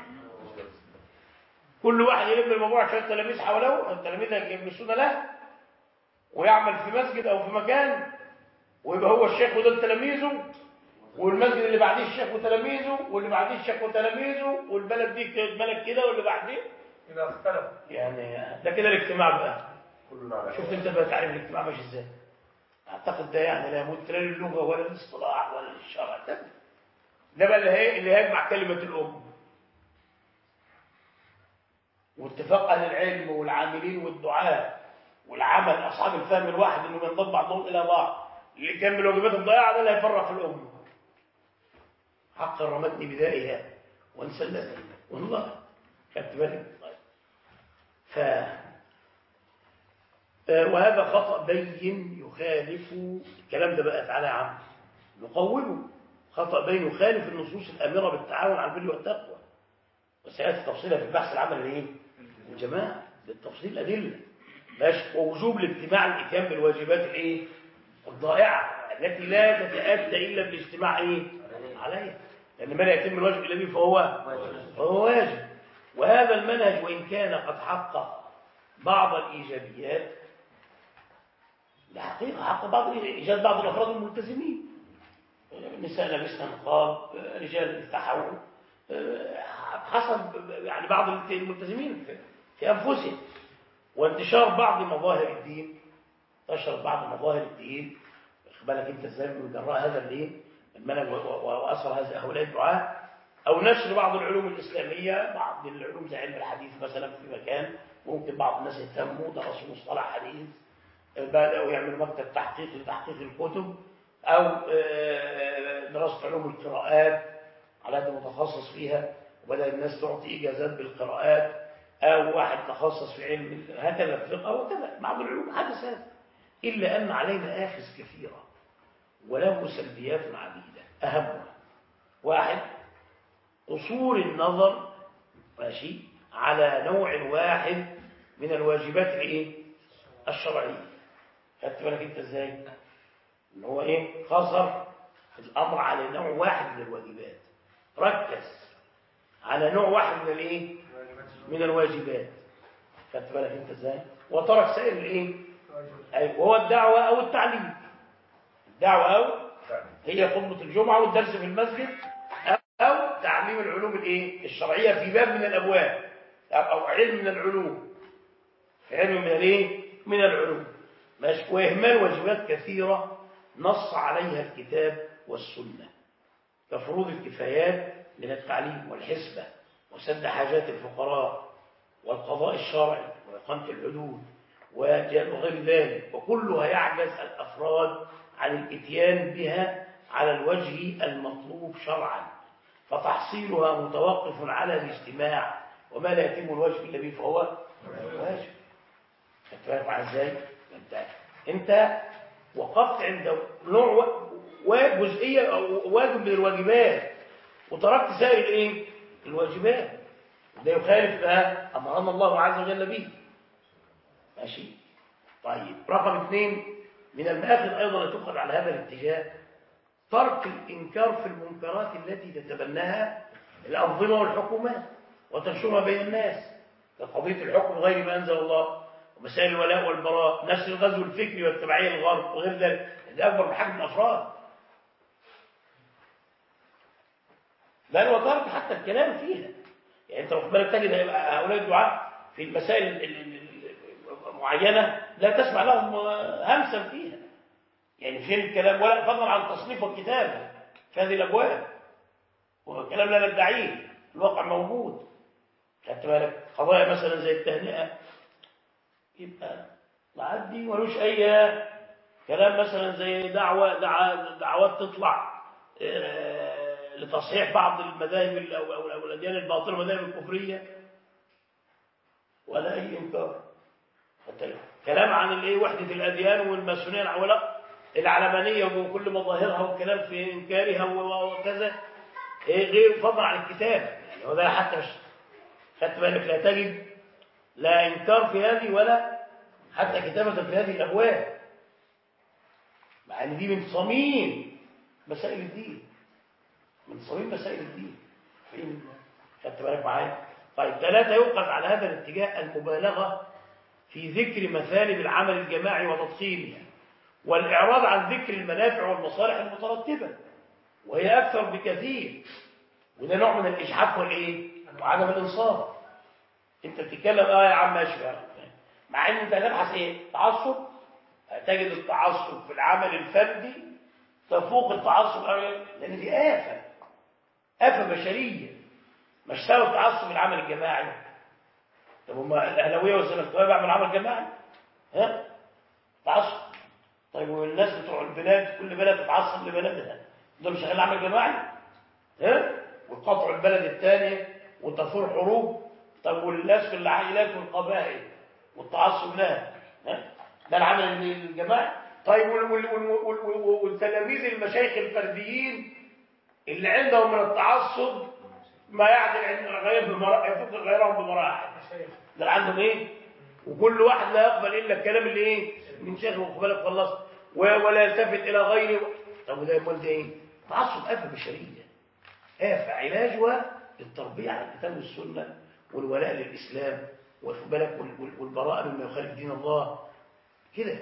كل واحد يلم المجموعة شوية تلاميذ حوله التلاميذ يلبسون له ويعمل في مسجد أو في مكان ويبقى هو الشيخ ودول تلاميذه والمسجد اللي بعديه الشيخ وتلاميذه واللي بعديه الشيخ وتلاميذه والبلد دي بلد كده واللي بعديه إذا اختلف يعني ده كده الاجتماع بقى كلنا على شوف انت بقى تعرف الاجتماع ماشي ازاي اعتقد ده يعني لا يمت لا للغه ولا للاصطلاح ولا للشرع ده ده بقى اللي هي اللي هيجمع كلمه الام واتفاق اهل العلم والعاملين والدعاة والعمل اصحاب الفهم الواحد انهم ينضم بعضهم الى بعض اللي يكمل واجبات الضياع ده اللي هيفرق في الامه حق رمتني بدائها وانسلتني والله خدت بالك طيب ف آه، وهذا خطأ بين يخالف الكلام ده بقى تعالى يا عم نقوله خطأ بين يخالف النصوص الآمرة بالتعاون على البر والتقوى وسيأتي تفصيلها في البحث العمل الايه؟ الجماعة بالتفصيل الأدلة ماشي ووجوب الاجتماع الإتيان بالواجبات الايه؟ الضائعة التي لا تتأتى إلا بالاجتماع ايه؟ عليها لأن ما لا يتم الواجب إلا به فهو فهو واجب وهذا المنهج وإن كان قد حقق بعض الإيجابيات الحقيقة حق بعض إيجاد بعض الأفراد الملتزمين نساء لبسنا نقاب رجال التحول حسب يعني بعض الملتزمين في- في أنفسهم وانتشار بعض مظاهر الدين انتشر بعض مظاهر الدين واخد بالك انت ازاي من جراء هذا الايه المنهج و- و- واثر هذا هؤلاء الدعاة او نشر بعض العلوم الاسلاميه بعض العلوم زي علم الحديث مثلا في مكان ممكن بعض الناس يهتموا درسوا مصطلح حديث بدأوا يعملوا مكتب تحقيق لتحقيق الكتب أو آه، دراسة علوم القراءات على قد متخصص فيها وبدأ الناس تعطي إجازات بالقراءات أو واحد تخصص في علم هكذا الفقه وكذا بعض العلوم حدث هذا إلا أن علينا آخذ كثيرة وله سلبيات عديدة أهمها واحد قصور النظر ماشي على نوع واحد من الواجبات الايه الشرعيه خدت بالك انت ازاي ان هو ايه خسر الامر على نوع واحد من الواجبات ركز على نوع واحد من الايه من الواجبات خدت بالك انت ازاي وترك سائر الايه اي وهو الدعوه او التعليم الدعوه او هي خطبه الجمعه والدرس في المسجد او تعليم العلوم الايه الشرعيه في باب من الابواب او أو علم من العلوم علم من الايه من العلوم ماشي واهمال واجبات كثيره نص عليها الكتاب والسنه كفروض الكفايات من التعليم والحسبه وسد حاجات الفقراء والقضاء الشرعي وإقامة الحدود وغير ذلك وكلها يعجز الأفراد عن الإتيان بها على الوجه المطلوب شرعا فتحصيلها متوقف على الاجتماع وما لا يتم الوجه إلا به فهو واجب خدت بالك معايا ازاي؟ انت انت وقفت عند نوع و- وجزئيه او واجب من الواجبات وتركت سائر الايه؟ الواجبات ده يخالف ما امرنا الله عز وجل به ماشي طيب رقم اثنين من المآخذ ايضا تؤخذ على هذا الاتجاه ترك الانكار في المنكرات التي تتبناها الانظمه والحكومات وتنشرها بين الناس كقضيه الحكم غير ما انزل الله ومسائل الولاء والبراء نفس الغزو الفكري والتبعيه للغرب وغير ذلك ده اكبر من حجم الافراد بل وترك حتى الكلام فيها يعني انت واخد بالك تجد هؤلاء الدعاء في المسائل ال- ال- ال- المعينه لا تسمع لهم همسا فيها يعني فين الكلام ولا فضلا عن التصنيف والكتابه في هذه الابواب وكلام لا ندعيه الواقع موجود خدت بالك قضايا مثلا زي التهنئه يبقى معدي ملوش اي كلام مثلا زي دعوه دعا دعوات تطلع آه، لتصحيح بعض المذاهب ال- او او أو الاديان الباطله المذاهب الكفريه ولا اي انكار حتى كلام عن الايه وحده الاديان والماسونيه ولا العلمانيه وكل مظاهرها والكلام في انكارها و- وكذا إيه غير فضلا عن الكتاب يعني وده حتى مش خدت بالك لا تجد لا انكار في هذه ولا حتى كتابه في هذه الابواب مع ان دي من صميم مسائل الدين من صميم مسائل الدين فين خدت بالك معايا طيب ثلاثة يؤخذ على هذا الاتجاه المبالغة في ذكر مثالب العمل الجماعي وتضخيمها والإعراض عن ذكر المنافع والمصالح المترتبة وهي أكثر بكثير وده نوع من الإجحاف والإيه؟ وعدم الإنصاف أنت بتتكلم آه يا عم ماشي بقى. مع إن أنت هتبحث إيه؟ تعصب هتجد التعصب في العمل الفردي تفوق التعصب لأن دي آفة آفة بشرية مش سبب تعصب العمل الجماعي طب هما الأهلاوية والزملكاوية بيعملوا عمل جماعي ها تعصب طيب والناس بتوع البلاد كل بلد تتعصب لبلدها دول شغالين عمل جماعي ها وقطع البلد الثاني وتثور حروب طب والناس في العائلات والقبائل والتعصب لها ها ده العمل الجماعي طيب وال- وال- وال- وال- وال- والتلاميذ المشايخ الفرديين اللي عندهم من التعصب ما يعدل عند غير بمراحل يفوق غيرهم بمراحل ده عندهم ايه وكل واحد لا يقبل الا الكلام اللي ايه من شيخ واخد بالك خلص و- ولا يلتفت الى غيره طب وده امال ده ايه تعصب افه بشريه افه علاجها التربيه على الكتاب والسنه والولاء للاسلام واخد بالك وال- وال- والبراءه مما يخالف دين الله كده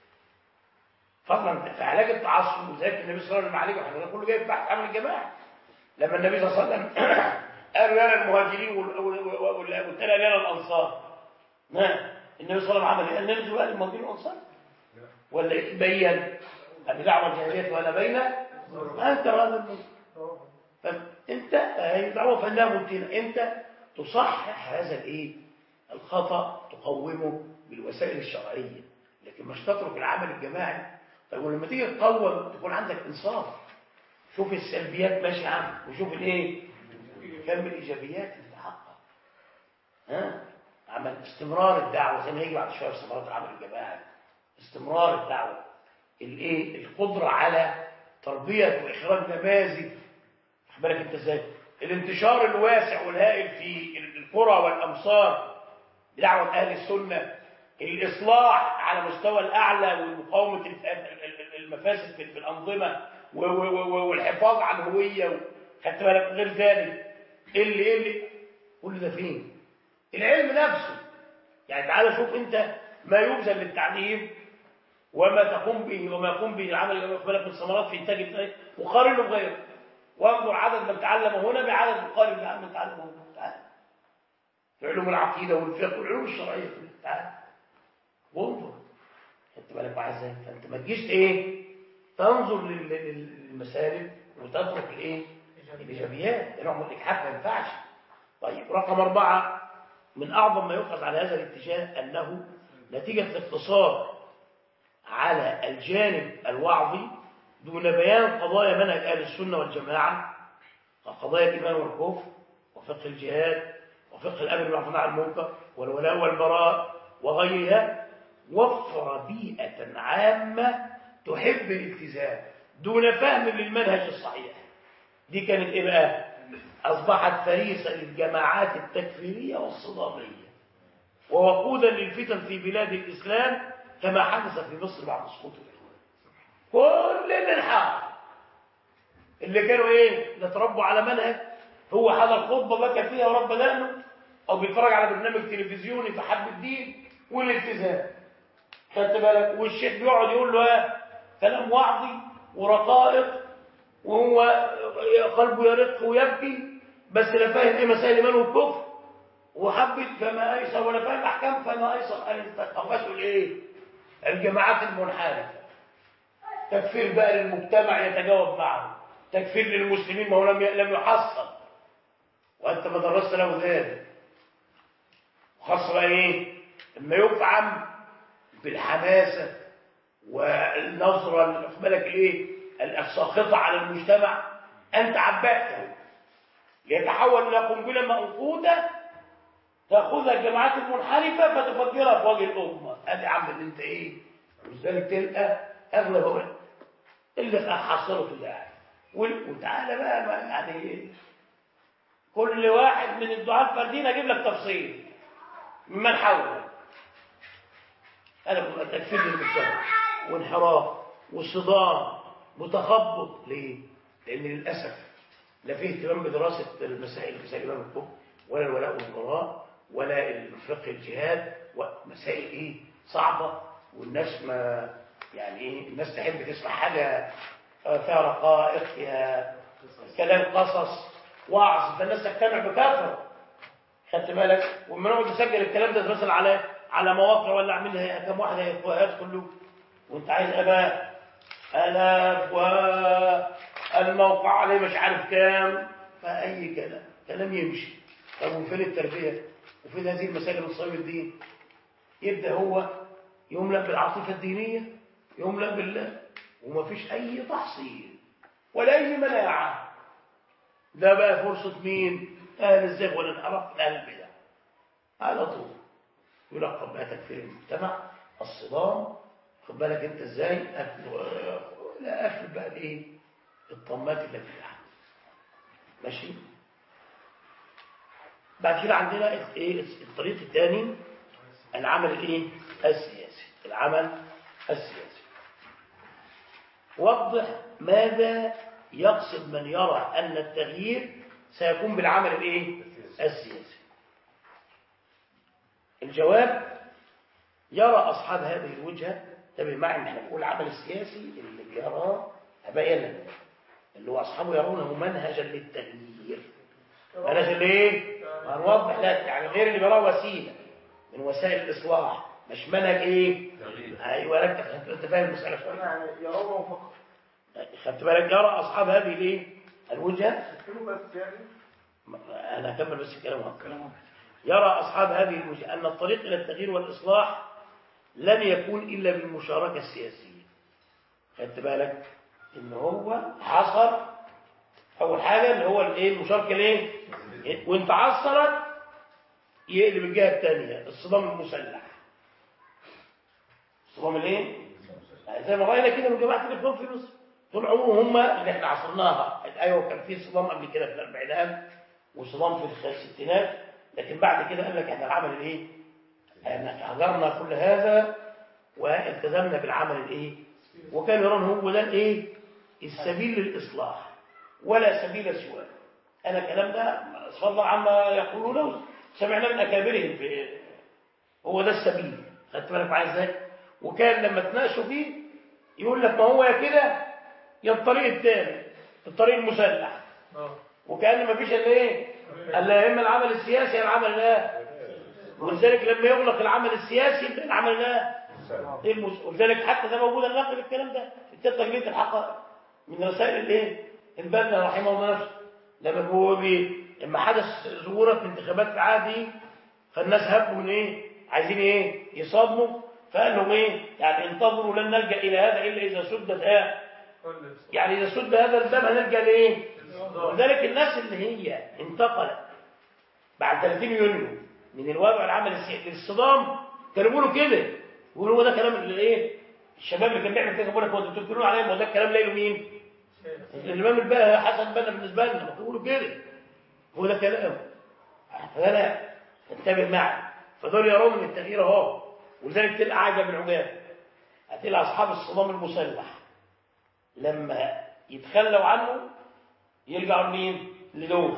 فضلا في علاج التعصب وذلك النبي صلى الله عليه وسلم عالجه احنا كله جاي في بحث عمل الجماعه لما النبي صلى الله عليه وسلم قالوا يا المهاجرين وال- وال- وال- والتاني قال يا الانصار نعم النبي صلى الله عليه وسلم عمل ايه؟ قال نرجو بقى للمهاجرين والانصار ولا إيه؟ بين بدعوى الجاهليه وانا بين انت هذا المنكر فانت هي دعوه فانها منتنه انت تصحح هذا الايه الخطا تقومه بالوسائل الشرعيه لكن مش تترك العمل الجماعي طيب ولما تيجي تقوم تكون عندك انصاف شوف السلبيات ماشي يا عم وشوف الايه كم الايجابيات اللي تحقق ها عمل استمرار الدعوه زي ما هيجي بعد شويه في استمرار العمل الجماعي استمرار الدعوه الايه القدره على تربيه واخراج نماذج خد بالك انت ازاي الانتشار الواسع والهائل في القرى والامصار بدعوه اهل السنه الإصلاح على مستوى الأعلى ومقاومة الف- ال- ال- المفاسد في في الأنظمة و- و- و- والحفاظ على الهوية و- خدت بالك غير ذلك إيه اللي إيه اللي كل ده فين؟ العلم نفسه يعني تعالى شوف أنت ما يبذل للتعليم وما تقوم به وما يقوم به العمل اللي يقبلك من ثمرات في إنتاج الإنسان وقارنه بغيره وانظر عدد من تعلم هنا بعدد مقارن بعدد من تعلم هنا تعالى في علوم العقيدة والفقه والعلوم الشرعية كلها تعالى وانظر خدت بالك معايا ازاي فانت ما تجيش ايه تنظر لل- لل- للمسالك وتترك الايه الايجابيات ده نوع من الاجحاف ما ينفعش طيب رقم أربعة من أعظم ما يؤخذ على هذا الاتجاه أنه نتيجة الاقتصار على الجانب الوعظي دون بيان قضايا منهج أهل السنة والجماعة كقضايا الإيمان والكفر وفقه الجهاد وفقه الأمر بالمعروف والنهي عن المنكر والولاء والبراء وغيرها وفر بيئة عامة تحب الالتزام دون فهم للمنهج الصحيح دي كانت إيه بقى؟ أصبحت فريسة للجماعات التكفيرية والصدامية ووقودا للفتن في بلاد الإسلام كما حدث في مصر بعد سقوط الإخوان كل الانحراف اللي كانوا ايه اللي اتربوا على منهج هو حضر خطبه بكى فيها ورب دقنه او بيتفرج على برنامج تلفزيوني فحب الدين والالتزام خدت بالك والشيخ بيقعد يقول له ايه كلام وعظي ورقائق وهو قلبه يرق ويبكي بس لا فاهم ايه مسائل الايمان والكفر وحبت فما ايسر ولا فاهم احكام فما ايسر ان تثقفته الايه الجماعات المنحرفه تكفير بقى للمجتمع يتجاوب معه تكفير للمسلمين ما هو لم لم يحصل وانت ما درست له ذلك وخاصه بقى ايه لما يفعم بالحماسه والنظره خد بالك ايه الساخطه على المجتمع انت عبأته ليتحول الى قنبله موقوته تاخذها الجماعات المنحرفه فتفجرها في وجه الامه ادي عم اللي انت ايه ولذلك تلقى اغلب اللي حصلته ده وال- وتعالى بقى ما يعني كل واحد من الدعاة الفردين اجيب لك تفصيل ممن حوله انا كنت تكفير للمجتمع وانحراف وصدام متخبط ليه؟ لان للاسف لا فيه اهتمام بدراسه المسائل مسائل الامام الكفر ولا الولاء والبراء ولا الفقه الجهاد ومسائل ايه صعبه والناس ما يعني ايه الناس تحب تسمع حاجه آه، فيها رقائق فيها كلام قصص وعظ فالناس تجتمع بكثره خدت بالك وما نقعد نسجل الكلام ده مثلا على على مواقع ولا اعملها كم واحد هيدخل له وانت عايز اباء الاف والموقع عليه مش عارف كام فاي كلام كلام يمشي طب وفين التربيه وفين هذه المسائل من صميم الدين يبدا هو يملا بالعاطفه الدينيه يملا بالله وما فيش اي تحصيل ولا اي مناعه ده بقى فرصه مين اهل الزيغ والانحراف من اهل البدع على طول يلقب بقى تكفير المجتمع الصدام خد بالك انت ازاي اكل لا اكل بقى الايه الطمات التي تحت ماشي بعد كده عندنا ايه الطريق الثاني العمل الايه السياسي العمل السياسي وضح ماذا يقصد من يرى ان التغيير سيكون بالعمل الايه السياسي الجواب يرى اصحاب هذه الوجهه تبع معي ان احنا بنقول العمل السياسي اللي بيراه تبين اللي هو اصحابه يرونه منهجا للتغيير منهجا لايه هنوضح لا يعني غير اللي بيراه وسيله من وسائل الاصلاح مش منهج ايه ايوه ركز انت فاهم المساله شويه يعني يرونه فقط خدت بالك يرى اصحاب هذه الايه الوجهه يكتبوا بس يعني انا هكمل بس الكلام اهو يرى اصحاب هذه الوجهه ان الطريق الى التغيير والاصلاح لن يكون الا بالمشاركه السياسيه خدت بالك ان هو حصر اول حاجه اللي هو الايه المشاركه الايه وانت عصرت يقلب الجهه الثانيه الصدام المسلح الصدام الايه زي ما راينا كده من جماعه الاخوان في مصر طول عمرهم هم اللي احنا عصرناها ايوه كان في صدام قبل كده في الاربعينات وصدام في الستينات لكن بعد كده قال لك احنا العمل الايه أن هجرنا كل هذا والتزمنا بالعمل الايه وكان يرون هو ده الايه السبيل للاصلاح ولا سبيل سواه انا الكلام ده فضلا عما يقولونه سمعنا من اكابرهم في هو ده السبيل خدت بالك معايا ازاي وكان لما تناقشوا فيه يقول لك ما هو يا كده يا الطريق الثاني الطريق المسلح وكان ما فيش الا ايه الا يا اما العمل السياسي يا العمل لا ولذلك لما يغلق العمل السياسي يبقى العمل لا ايه المس... ولذلك حتى ده موجود النقل الكلام ده في تقليد الحقائق من رسائل الايه البنا رحمه الله نفسه لما هو بي... لما حدث ظهورات انتخابات في عهده فالناس هبوا من ايه عايزين ايه يصادموا فقال لهم ايه يعني انتظروا لن نلجا الى هذا الا اذا سدت ها يعني اذا سد هذا الباب هنلجا لايه ولذلك الناس اللي هي انتقلت بعد 30 يونيو من الوضع العمل السياسي للصدام كانوا بيقولوا كده بيقولوا هو ده كلام اللي ايه الشباب اللي كان بيعمل كده بيقول لك هو انتوا بتقولوا عليه ما هو ده الكلام ليله مين الامام الباهي حسن بنا بالنسبه لنا ما بيقولوا كده هو ده كلام فانا انتبه معي فدول يرون ان التغيير اهو ولذلك تلقى عجب العجاب هتلقى اصحاب الصدام المسلح لما يتخلوا عنه يرجعوا لمين لدول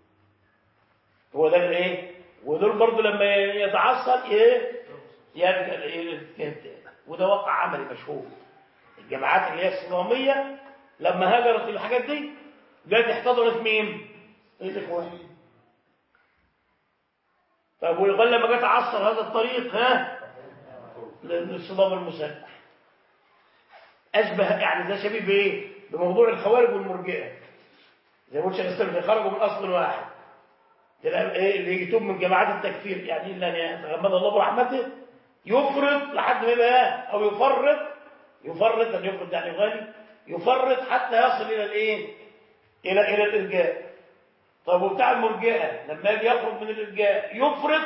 هو ده الايه ودول برضه لما يتعصب ايه يرجع الايه وده واقع عملي مشهور الجماعات اللي هي الصداميه لما هاجرت الحاجات دي جت احتضنت مين الاخوان طب ويقول لما جت عصر هذا الطريق ها للصدام المسلح اشبه يعني ده شبيه بايه بموضوع الخوارج والمرجئه زي ما قلت الاسلام خرجوا من اصل واحد تلاقي ايه اللي يتوب من جماعات التكفير يعني الا ان يتغمد الله برحمته يفرط لحد ما يبقى او يفرط يفرط ان يفرط يعني غالي يفرط حتى يصل الى الايه الى الى الارجاء طب وبتاع المرجئه لما يجي يخرج من الارجاء يفرط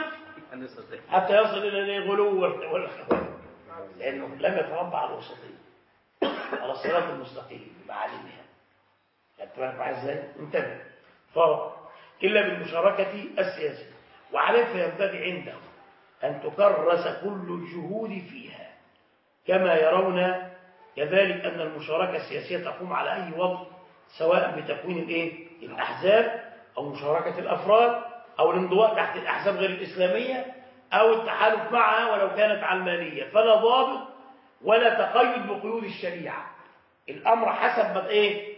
حتى يصل الى الغلو والخوارج لانه لم يتربى على الوسطيه على الصراط المستقيم بمعالمها خدت بالك معايا ازاي؟ انتبه فرق الا بالمشاركه السياسيه وعليه فينبغي عنده ان تكرس كل الجهود فيها كما يرون كذلك ان المشاركه السياسيه تقوم على اي وضع سواء بتكوين الايه؟ الاحزاب او مشاركه الافراد او الانضواء تحت الاحزاب غير الاسلاميه او التحالف معها ولو كانت علمانيه فلا ضابط ولا تقيد بقيود الشريعه الامر حسب ما ايه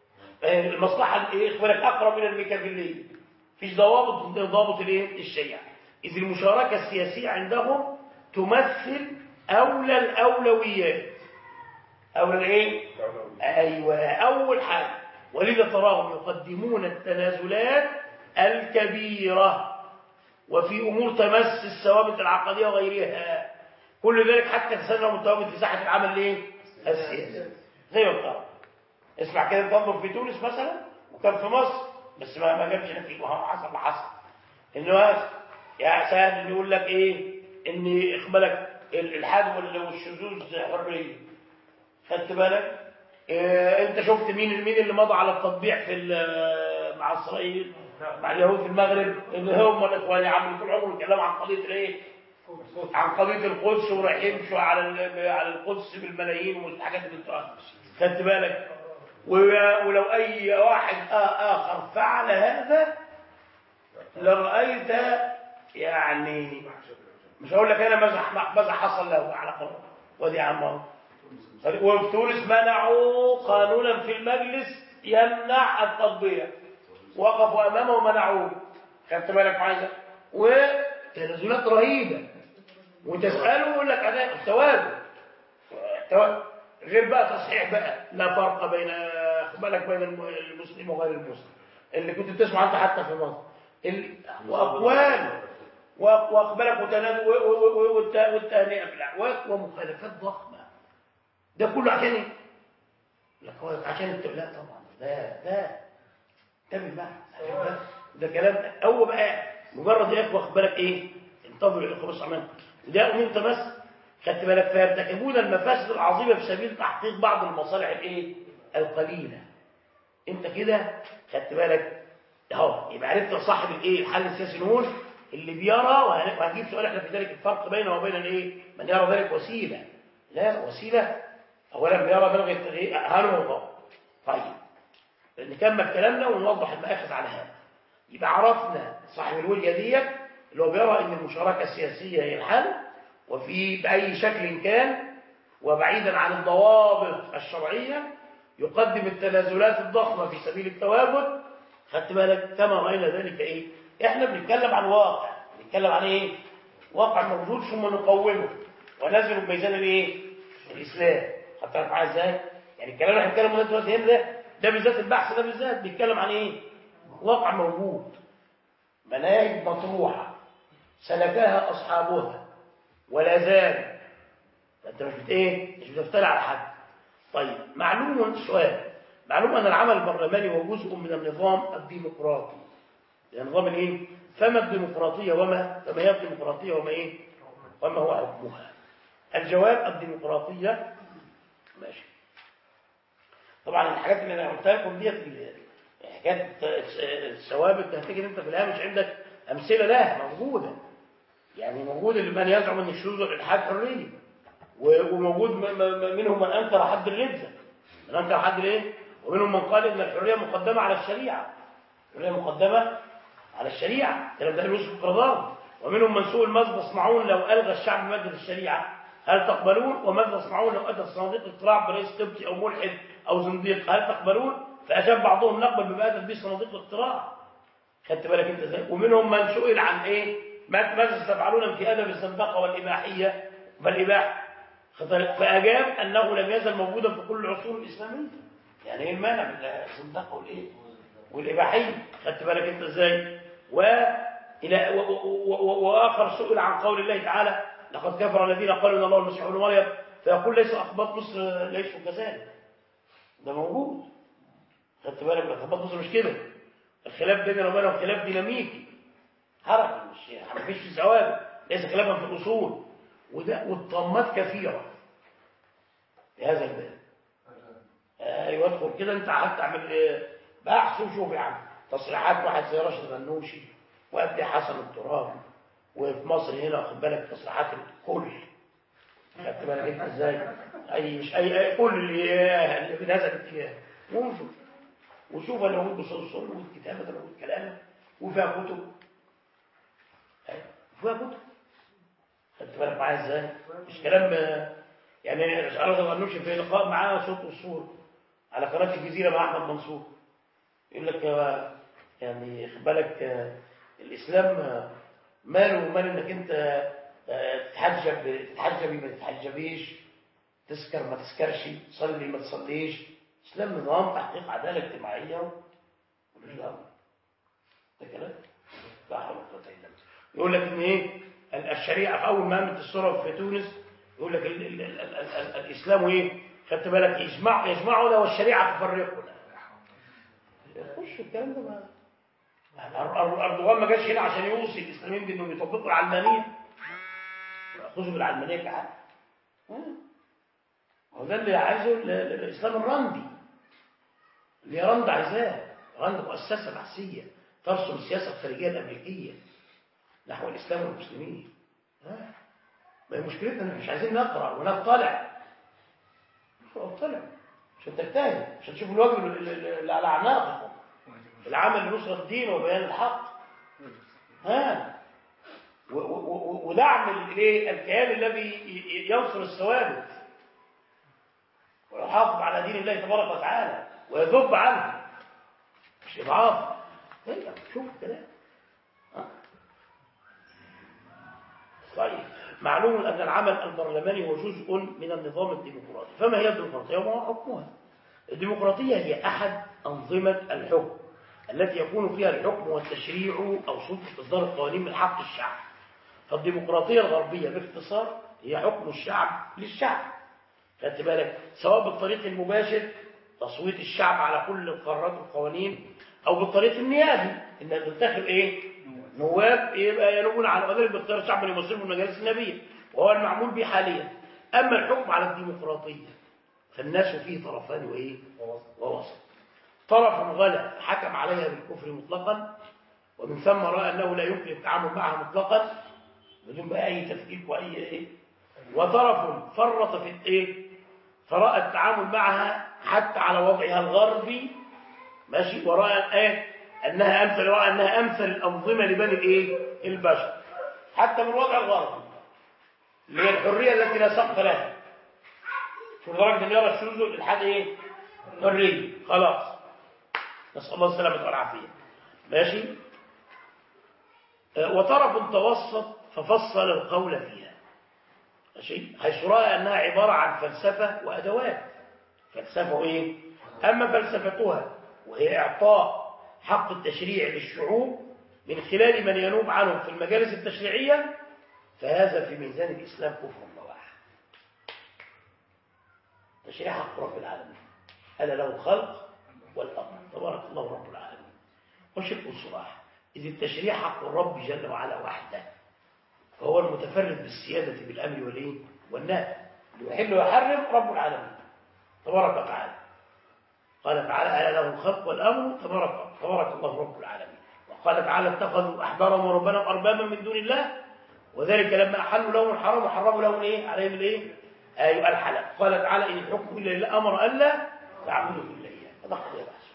المصلحه الايه اخبارك اقرب الى الميكافيليه فيش ضوابط ضابط الايه الشريعه اذ المشاركه السياسيه عندهم تمثل اولى الاولويات اولى الايه ايوه اول حاجه ولذا تراهم يقدمون التنازلات الكبيره وفي امور تمس الثوابت العقديه وغيرها كل ذلك حتى تسنى متواجد في ساحه العمل الايه السياسي زي ما بتعرف اسمع كده تنظر في تونس مثلا وكان في مصر بس ما ما جابش نتيجه ما حصل ما حصل انه يا سهل اللي يقول لك ايه ان اقبالك الالحاد والشذوذ حريه خدت بالك إيه انت شفت مين مين اللي مضى على التطبيع في مع اسرائيل مع اليهود في المغرب اللي هم الاخوان عملوا طول عمرهم يتكلموا عن قضيه الايه عن قضيه القدس ورايحين يمشوا على على القدس بالملايين والحاجات اللي بتوع خدت بالك ولو اي واحد اخر فعل هذا لرايت يعني مش هقول لك انا ماذا ماذا حصل له على قول ودي عمار وفي تونس منعوا قانونا في المجلس يمنع التطبيع وقفوا امامه ومنعوه خدت بالك معايا وتنازلات رهيبه وتساله يقول لك هذا التوازن غير بقى تصحيح بقى لا فرق بين بالك بين المسلم وغير المسلم اللي كنت بتسمع انت حتى في مصر واقوال واقبالك والتهنئه بالاعواد ومخالفات ضخمه ده كله عشان ايه؟ لك عشان انت لا طبعا ده ده انتبه بقى ده كلام هو بقى مجرد يا اخوه بالك ايه؟ انتظروا الاخوه بس عمان ده امور بس خدت بالك فيرتكبون المفاسد العظيمه في سبيل تحقيق بعض المصالح الايه؟ القليله انت كده خدت بالك اهو يبقى عرفت صاحب الايه؟ الحل السياسي نقول اللي بيرى وهن- وهنجيب سؤال احنا في ذلك الفرق بينه وبين الايه من يرى ذلك وسيله لا وسيله اولا بيرى بلغه الايه هل هو طيب نكمل كلامنا ونوضح المآخذ على هذا يبقى عرفنا صاحب الوجهه ديت اللي هو بيرى ان المشاركه السياسيه هي الحل وفي باي شكل كان وبعيدا عن الضوابط الشرعيه يقدم التنازلات الضخمه في سبيل التواجد خدت بالك كما راينا ذلك ايه احنا بنتكلم عن واقع بنتكلم عن ايه واقع موجود ثم نقومه ونزل بميزان الايه الاسلام خدت بالك معايا ازاي يعني الكلام اللي احنا بنتكلم دلوقتي هنا ده ده بالذات البحث ده بالذات بيتكلم عن ايه واقع موجود مناهج مطروحه سلكها اصحابها ولا زال انت مش بت ايه مش بتفتري على حد طيب معلوم سؤال معلوم ان العمل البرلماني هو جزء من النظام الديمقراطي النظام الايه فما الديمقراطيه وما فما هي الديمقراطيه وما ايه وما هو حكمها الجواب الديمقراطيه ماشي طبعا الحاجات اللي انا قلتها لكم ديت ال- حكايه الثوابت هتجد انت في الهامش عندك امثله لها موجوده يعني موجود اللي من يزعم ان الشذوذ والالحاد حريه و- وموجود م- م- منهم من انكر حد الردة من انكر حد الايه ومنهم من قال ان الحريه مقدمه على الشريعه الحريه مقدمه على الشريعه الكلام ده يوسف القرضاوي ومنهم من سوء ماذا تصنعون لو الغى الشعب ماده الشريعه هل تقبلون وماذا تصنعون لو اتى صناديق اقتراع برئيس قبطي او ملحد او زنديق هل تقبلون فاجاب بعضهم نقبل بما اتت به صناديق الاقتراع خدت بالك انت ازاي ومنهم من سئل عن ايه ما- ماذا تفعلون في ادب الزندقه والاباحيه والاباحه خدت بالك؟ فاجاب انه لم يزل موجودا في كل العصور الاسلاميه يعني ايه المانع من الزندقه والايه والاباحيه خدت بالك انت ازاي و الى و- و- و- واخر سئل عن قول الله تعالى لقد كفر الذين قالوا ان الله المسيح ابن مريم فيقول ليس اخباط مصر ليسوا كذلك ده موجود خدت بالك اخباط مصر مش كده الخلاف بيننا وبينهم خلاف ديناميكي حركي مش ما فيش في ثوابت ليس خلافا في الاصول وده والطمات كثيره في هذا الباب ايوه ادخل كده انت قعدت تعمل ايه بحث وشوف يا عم تصريحات واحد زي راشد غنوشي وابدي حسن الترابي وفي مصر هنا واخد بالك تصريحات الكل خدت بالك انت ازاي اي مش اي, أي كل اللي اللي من هذا الاتجاه وشوف وشوف انا موجود بصوت صوت والكتابه ده موجود كلام وفيها كتب أيوة، وفيها كتب خدت بالك معايا ازاي مش كلام آه، يعني راشد غنوشي في لقاء معاه صوت والصور على قناه الجزيره مع احمد منصور يقول لك آه، يعني خد بالك آه، الاسلام آه، ماله ومال انك انت آه، تتحجب تتحجبي ما تتحجبيش تسكر ما تسكرش تصلي ما تصليش الاسلام نظام تحقيق عداله اجتماعيه ملوش دعوه ده كلام لا حول ولا قوه الا بالله يقول لك ان ايه ال- الشريعه في اول ما قامت الثوره في تونس يقول لك ال ال ال ال ال ال الاسلام ايه خدت بالك يجمع يجمعنا والشريعه تفرقنا خش الكلام ده ما يعني أر- أر- اردوغان ما جاش هنا عشان يوصي الاسلاميين بانهم يطبقوا العلمانيه ياخذوا بالعلمانيه كحق هو ده اللي عايزه ال- ال- الاسلام الرندي اللي رند عايزاه رند مؤسسه بحثيه ترسم السياسه الخارجيه الامريكيه نحو الاسلام والمسلمين ها؟ ما هي مشكلتنا ان مش عايزين نقرا ونطلع نطلع عشان تجتهد عشان تشوف الواجب اللي- اللي اللي على اعناقكم العمل لنصرة الدين وبيان الحق ها و- و- و- ودعم الايه الكيان الذي ي- ي- ينصر الثوابت ويحافظ على دين الله تبارك وتعالى ويذب عنه مش اضعاف ايوه شوف الكلام ها؟ طيب معلوم ان العمل البرلماني هو جزء من النظام الديمقراطي فما هي الديمقراطيه وما هو حكمها الديمقراطيه هي احد انظمه الحكم التي يكون فيها الحكم والتشريع او سلطه اصدار القوانين من حق الشعب فالديمقراطيه الغربيه باختصار هي حكم الشعب للشعب خدت بالك سواء بالطريق المباشر تصويت الشعب على كل القرارات والقوانين او بالطريق النيابي ان تنتخب ايه نواب يبقى ينوبون على وذلك باختيار الشعب من يمثلهم من المجالس النيابيه وهو المعمول به حاليا اما الحكم على الديمقراطيه فالناس فيه طرفان وايه ووسط طرف غلا حكم عليها بالكفر مطلقا ومن ثم رأى أنه لا يمكن التعامل معها مطلقا بدون بقى أي تفكيك وأي إيه وطرف فرط في الإيه فرأى التعامل معها حتى على وضعها الغربي ماشي ورأى إيه أنها أمثل رأى أنها أمثل الأنظمة لبني الإيه البشر حتى من الوضع الغربي اللي هي الحرية التي لا سقف لها في درجة أن يرى الشذوذ الإلحاد إيه حرية خلاص نسأل الله السلامة والعافية ماشي آه، وطرف توسط ففصل القول فيها ماشي حيث رأى أنها عبارة عن فلسفة وأدوات فلسفة إيه أما فلسفتها وهي إعطاء حق التشريع للشعوب من خلال من ينوب عنهم في المجالس التشريعية فهذا في ميزان الإسلام كفر بواح تشريع حق رب العالمين ألا له الخلق والأمر تبارك الله رب العالمين وشرك الصلاح إذ التشريع حق الرب جل وعلا وحده فهو المتفرد بالسيادة بالأمر والإيه والنهي اللي يحل ويحرم رب العالمين تبارك وتعالى قال تعالى ألا له الخلق والأمر تبارك تبارك الله رب العالمين وقال تعالى اتخذوا أحبارهم وربنا أربابا من دون الله وذلك لما أحلوا لهم الحرام وحرموا لهم إيه عليهم الإيه أيوة الحلال قال تعالى إن الحكم إلا لله أمر ألا تعبدوا إلا إياه هذا قضية بحث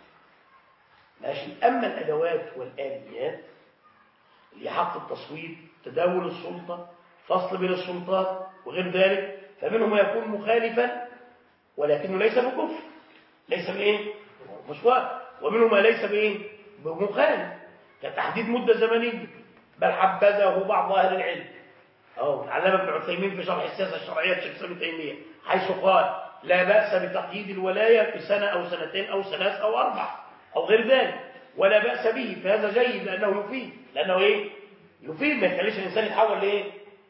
ماشي أما الأدوات والآليات اللي حق التصويت تداول السلطة فصل بين السلطات وغير ذلك فمنهم ما يكون مخالفا ولكنه ليس بكفر ليس بإيه مش واقع ومنهم ما ليس بإيه بمخالف كتحديد مدة زمنية بل حبذه بعض أهل العلم أو علم ابن عثيمين في شرح السياسة الشرعية لشيخ ابن تيمية حيث قال لا بأس بتقييد الولاية بسنة أو سنتين أو ثلاث أو أربع أو غير ذلك ولا بأس به فهذا جيد لأنه يفيد لأنه إيه يفيد ما يخليش الإنسان يتحول لإيه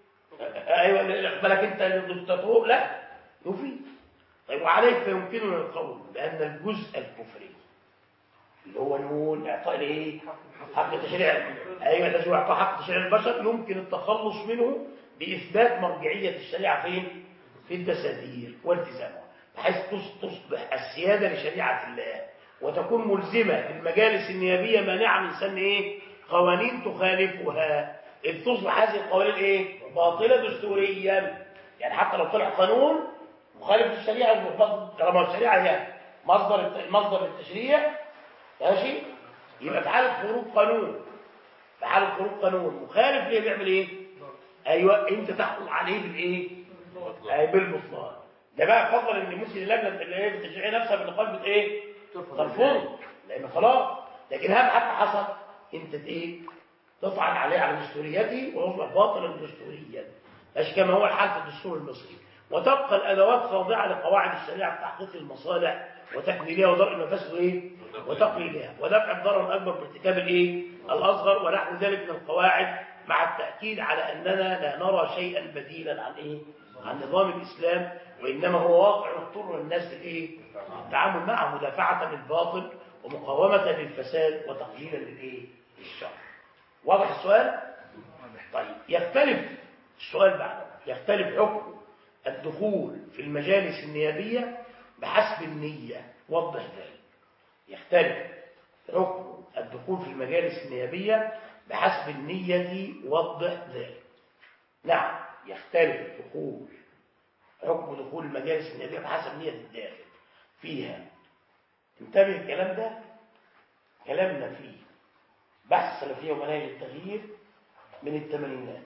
أيوة بالك أنت للدكتاتور لا يفيد طيب وعليك فيمكننا القول بأن الجزء الكفري اللي هو نقول إعطاء الإيه حق تشريع أيوة الذي هو إعطاء حق تشريع البشر يمكن التخلص منه بإثبات مرجعية الشريعة فين؟ في الدساتير والتزامها بحيث تصبح السيادة لشريعة الله وتكون ملزمة للمجالس النيابية مانعة من سن إيه؟ قوانين تخالفها إذ تصبح هذه القوانين إيه؟ باطلة دستوريا يعني حتى لو طلع قانون مخالف للشريعة طالما الشريعة هي مصدر مصدر للتشريع ماشي يبقى في حالة خروج قانون في حالة خروج قانون مخالف ليه بيعمل ايه ايوه انت تحكم عليه بالايه اي بالبطلان ده بقى فضل ان ممكن اللجنه اللي هي التشريعيه نفسها بالنقاش بت ايه ترفضه لان خلاص لكن هل حتى حصل انت ايه تطعن عليه على دستوريته ويصبح باطلا دستوريا مش كما هو الحال في الدستور المصري وتبقى الادوات خاضعه لقواعد الشريعه في تحقيق المصالح وتكميلها ودرء المفاسد وايه وتقليلها ودفع الضرر الاكبر بارتكاب الايه الاصغر ونحو ذلك من القواعد مع التاكيد على اننا لا نرى شيئا بديلا عن ايه عن نظام الاسلام وانما هو واقع يضطر الناس لايه التعامل معه مدافعه للباطل ومقاومه للفساد وتقليلا للايه للشر واضح السؤال طيب يختلف السؤال بعده يختلف حكم الدخول في المجالس النيابيه بحسب النيه وضح ذلك يختلف حكم الدخول في المجالس النيابية بحسب النية وضح ذلك نعم يختلف الدخول حكم دخول المجالس النيابية بحسب نية الداخل فيها انتبه الكلام ده كلامنا فيه بحث السلفية ومناهج التغيير من الثمانينات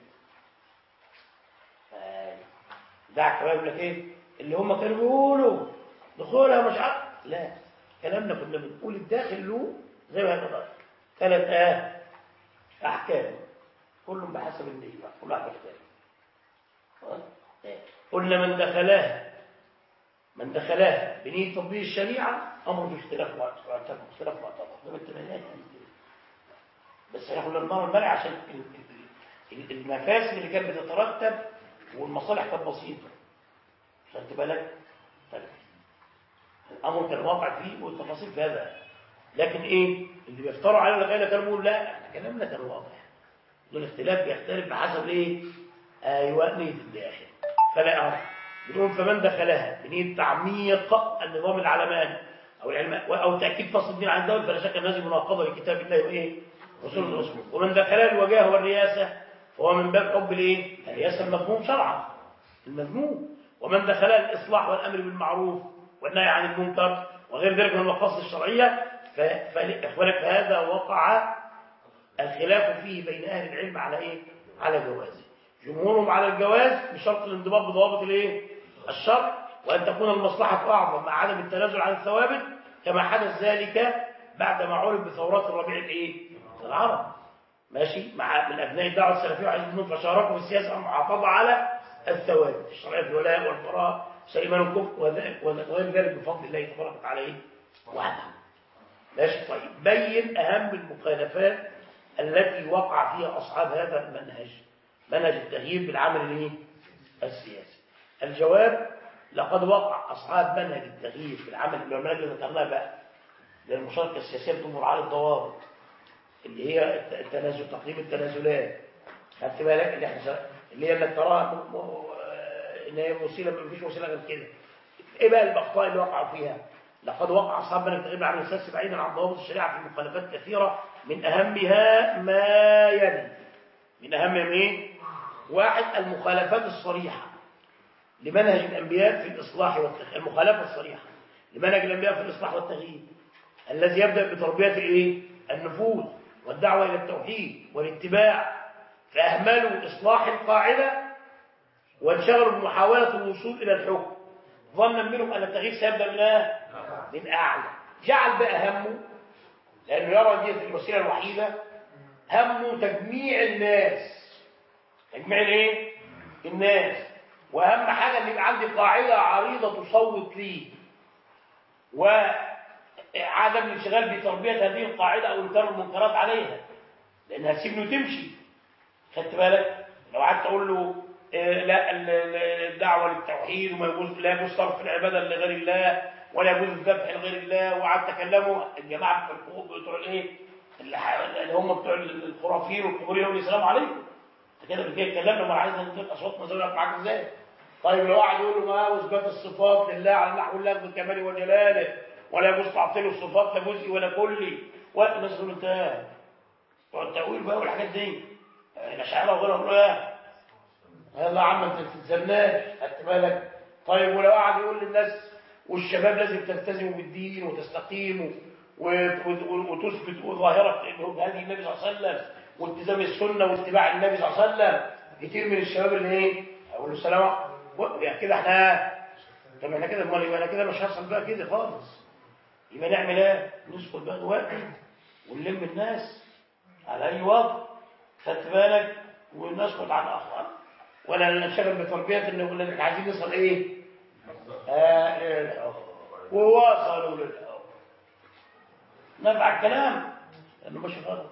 دع كمان يقول لك ايه اللي هم كانوا بيقولوا دخولها مش عارف لا كلامنا كنا بنقول الداخل له زي ما هذا ثلاث آه أحكام كلهم بحسب النية كل واحد يختلف قلنا من دخلها من دخلها بنية تطبيق الشريعة أمر باختلاف معتبر اختلاف معتبر ده من الثمانينات بس احنا كنا بنمر المنع عشان المفاسد اللي كانت بتترتب والمصالح كانت بسيطة خدت بالك؟ طيب الامر كان واقع فيه والتفاصيل في هذا لكن ايه اللي بيفتروا على الغايه كانوا بيقولوا لا احنا كلامنا كان واضح والاختلاف بيختلف بحسب ايه ايوه نيه الداخل فلا اعرف بنقول فمن دخلها بنيه تعميق النظام العلماني او العلم او تاكيد فصل الدين عن الدوله فلا شك ان هذه مناقضه لكتاب الله وايه وسنة أسلوب ومن دخلها الوجاه والرياسة فهو من باب حب الايه؟ الرياسة المذموم شرعا المذموم ومن دخلها الإصلاح والأمر بالمعروف والنهي عن المنكر وغير ذلك من المقاصد الشرعية ف- فإخوانك فهذا وقع الخلاف فيه بين أهل العلم على إيه؟ على جوازه جمهورهم على الجواز بشرط الانضباط بضوابط الإيه؟ الشرع وأن تكون المصلحة أعظم مع عدم التنازل عن الثوابت كما حدث ذلك بعدما عرف بثورات الربيع الإيه؟ العرب ماشي مع من أبناء الدعوة السلفية وحزب النور فشاركوا في السياسة المحافظة على الثوابت الشرعية في الولاء والبراء سليمان الكفر وذلك- وغير ذلك بفضل الله تبارك وتعالى إيه؟ وحده ماشي طيب بين أهم المخالفات التي وقع فيها أصحاب هذا المنهج منهج التغيير بالعمل الايه؟ السياسي الجواب لقد وقع أصحاب منهج التغيير في العمل المنهج اللي ذكرناه بقى لأن المشاركة السياسية بتمر على الضوابط اللي هي الت- التنازل تقديم التنازلات خدت بالك اللي احنا شر- اللي هي انك تراها م- م- آه، ان هي وسيله ما فيش وسيله غير كده ايه بقى الاخطاء اللي وقعوا فيها لقد وقع اصحاب منهج التغيير عن الاساس بعيدا عن ضوابط الشريعه في مخالفات كثيره من اهمها ما يلي من اهمها ايه واحد المخالفات الصريحه لمنهج الانبياء في الاصلاح والتغيير المخالفه الصريحه لمنهج الانبياء في الاصلاح والتغيير الذي يبدا بتربيه الايه النفوذ والدعوه الى التوحيد والاتباع فاهملوا اصلاح القاعده وانشغلوا بمحاوله الوصول الى الحكم ظنا منهم ان التغيير سيبدا من إيه؟ من اعلى جعل بقى همه لانه يرى دي الوسيله الوحيده همه تجميع الناس تجميع الايه الناس واهم حاجه ان يبقى عندي قاعده عريضه تصوت لي وعدم الانشغال بتربيه هذه القاعده او انكار المنكرات عليها لانها تسيبني وتمشي خدت بالك لو قعدت اقول له آه، لا ال- ال- الدعوه للتوحيد وما يجوز لا يجوز صرف العباده لغير الله ولا يجوز الذبح لغير الله وقعدت اكلمه الجماعه بتوع الحقوق بتوع الايه اللي ح- اللي هم بتوع الخرافيين والقبوريين يقولوا السلام عليكم انت كده بتجي تكلمنا ما عايز نجيب اصوات مزوجك معاك ازاي طيب لو قعد يقول له ما واثبات الصفات لله على نحو الله بكماله وجلاله ولا يجوز تعطيله الصفات لا جزئي ولا كلي وقت الناس تقول انت بتوع التأويل بقى والحاجات دي الأشاعرة وغيرهم لا يلا يا عم انت بتتزناش خدت بالك طيب ولو قعد يقول للناس والشباب لازم تلتزموا بالدين وتستقيموا و- و- وتثبت ظاهرة هذه النبي صلى الله عليه وسلم والتزام السنة واتباع النبي صلى الله عليه وسلم كتير من الشباب اللي ايه اقول له السلام عليكم يعني كده احنا طب احنا كده امال يبقى انا كده مش هيحصل بقى كده خالص يبقى نعمل ايه ندخل بقى دلوقتي ونلم الناس على اي وضع خدت بالك ونسكت عن اخر ولا ننشغل بتربيه ان ولا احنا عايزين نوصل ايه آه للحب ووصلوا للحب نفع الكلام لانه مش غلط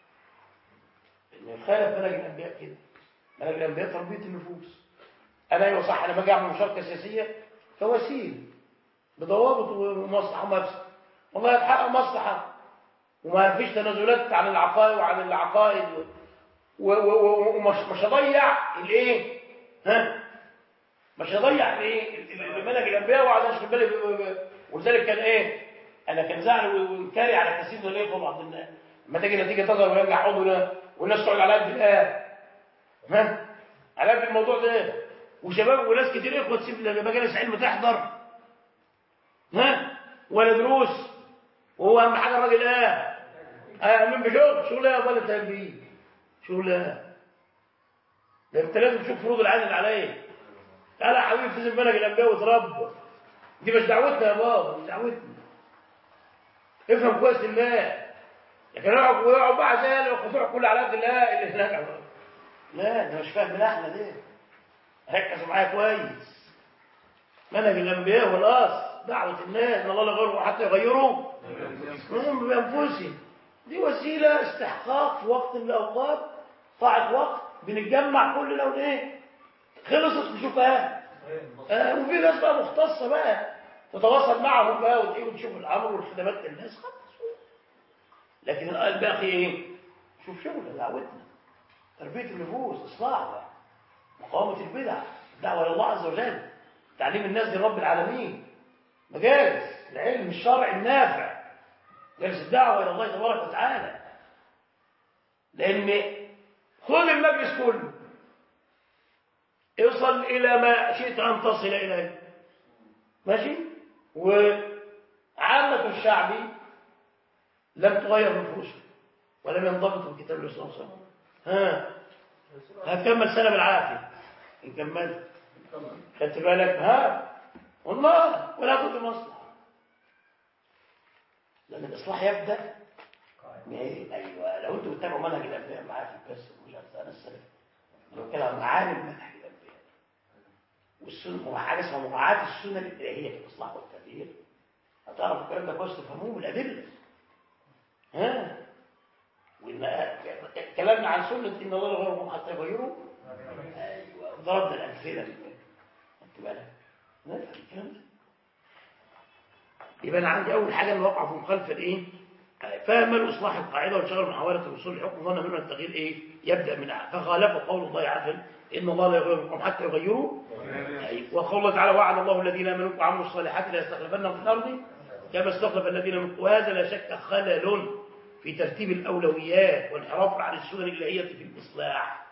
انه يخالف منهج الانبياء كده منهج الانبياء تربيه النفوس انا ايوه صح انا باجي اعمل مشاركه سياسيه كوسيله بضوابط ومصلحه ومفسد والله يتحقق مصلحه وما فيش تنازلات عن العقائد وعن العقائد و- و- و- ومش مش هضيع الايه ها مش هضيع الايه منهج الانبياء وعايز اشغل بالي ب- ب- ولذلك كان ايه انا كان زعل وانكاري على كثير من الاخوه بعض الناس لما تيجي نتيجه تظهر ويرجع عضونا والناس تقعد على قد الآه ها على قد الموضوع ده وشباب وناس كتير اخوه تسيب مجالس علم تحضر ها ولا دروس وهو اهم حاجه الراجل اه اه من بشغل شغل ايه يا ضل تنبيه شغل ايه ده انت لازم تشوف فروض العين اللي عليك تعالى يا حبيبي التزم منهج الانبياء وتربى دي مش دعوتنا يا بابا مش دعوتنا افهم كويس الله لكن يقعد ويقعد بقى زي الخضوع كله على قد الله اللي هناك لا ده مش فاهم احنا ده ركزوا معايا كويس منهج الانبياء والاصل دعوه الناس ان الله لا يغيروا حتى يغيروا هم بانفسهم دي وسيله استحقاق في وقت من الاوقات طاعه وقت بنتجمع كلنا ونايه خلصت نشوفها آه وفي ناس بقى مختصه بقى تتواصل معهم بقى وتيجي وتشوف الامر والخدمات للناس خلاص لكن الباقي ايه شوف شغل دعوتنا تربيه النفوس اصلاح بقى مقاومه البدع الدعوه الى الله عز وجل تعليم الناس لرب العالمين مجالس العلم الشرعي النافع جلس الدعوه الى الله تبارك وتعالى لان خذ المجلس كله اصل الى ما شئت ان تصل اليه ماشي وعامة الشعب لم تغير نفوسه ولم ينضبطوا بكتاب الله صلى الله عليه وسلم ها هتكمل سنة بالعافية إن كملت خدت بالك ها والله ولا بد مصلحة لأن الإصلاح يبدأ من- أيوة لو أنتوا بتتابعوا منهج الأنبياء معايا في البث مش عارف أنا السلف لو كده عن معالم منهج الأنبياء والسنة وحاجة اسمها مراعاة السنة الإلهية في الإصلاح والتغيير هتعرف الكلام ده كويس تفهموه بالأدلة ها وإن كلامنا عن سنة إن الله غير حتى يغيره أيوة ضربنا الأمثلة خدت بالك نفهم الكلام ده يبقى أنا عندي أول حاجة اللي وقع في مخالفة الإيه؟ فهم الإصلاح القاعدة وانشغل محاولة الوصول لحكم ظن منه التغيير إيه؟ يبدأ من أعلى فخالف قول الله عز وجل إن الله لا يغير القوم حتى يغيروا أي. وقول الله تعالى وعد الله الذين آمنوا وعملوا الصالحات لا يستخلفنهم في الأرض كما استخلف الذين من وهذا لا شك خلل في ترتيب الأولويات وانحراف عن السنن الإلهية في الإصلاح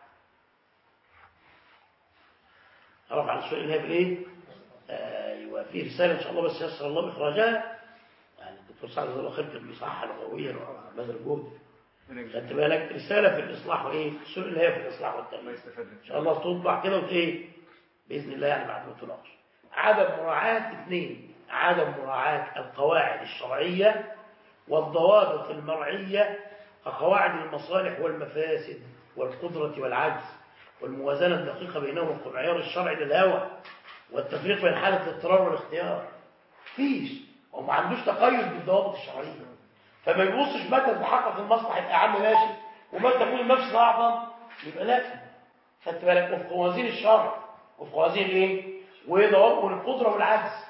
انحراف عن السنن الإلهية في الإيه؟ أيوة في رسالة إن شاء الله بس يسر الله إخراجها يعني الدكتور سعد جزاه الله خير كان بيصحح لغويا وبذل جهد خدت بالك رسالة في الإصلاح وإيه؟ السنن الإلهية في الإصلاح والتغيير إن شاء الله تطبع كده وإيه؟ بإذن الله يعني بعد ما تناقش عدم مراعاة اثنين عدم مراعاة القواعد الشرعية والضوابط المرعية كقواعد المصالح والمفاسد والقدرة والعجز والموازنة الدقيقة بينهم والمعيار الشرعي للهوى والتفريق بين حالة الاضطرار والاختيار فيش هو ما عندوش تقيد بالضوابط الشرعية فما يبصش متى تحقق المصلحة يبقى عم ماشي ومتى تكون النفس أعظم يبقى لا خدت بالك وفي قوانين الشرع وفي قوانين ايه وضوابط القدرة والعجز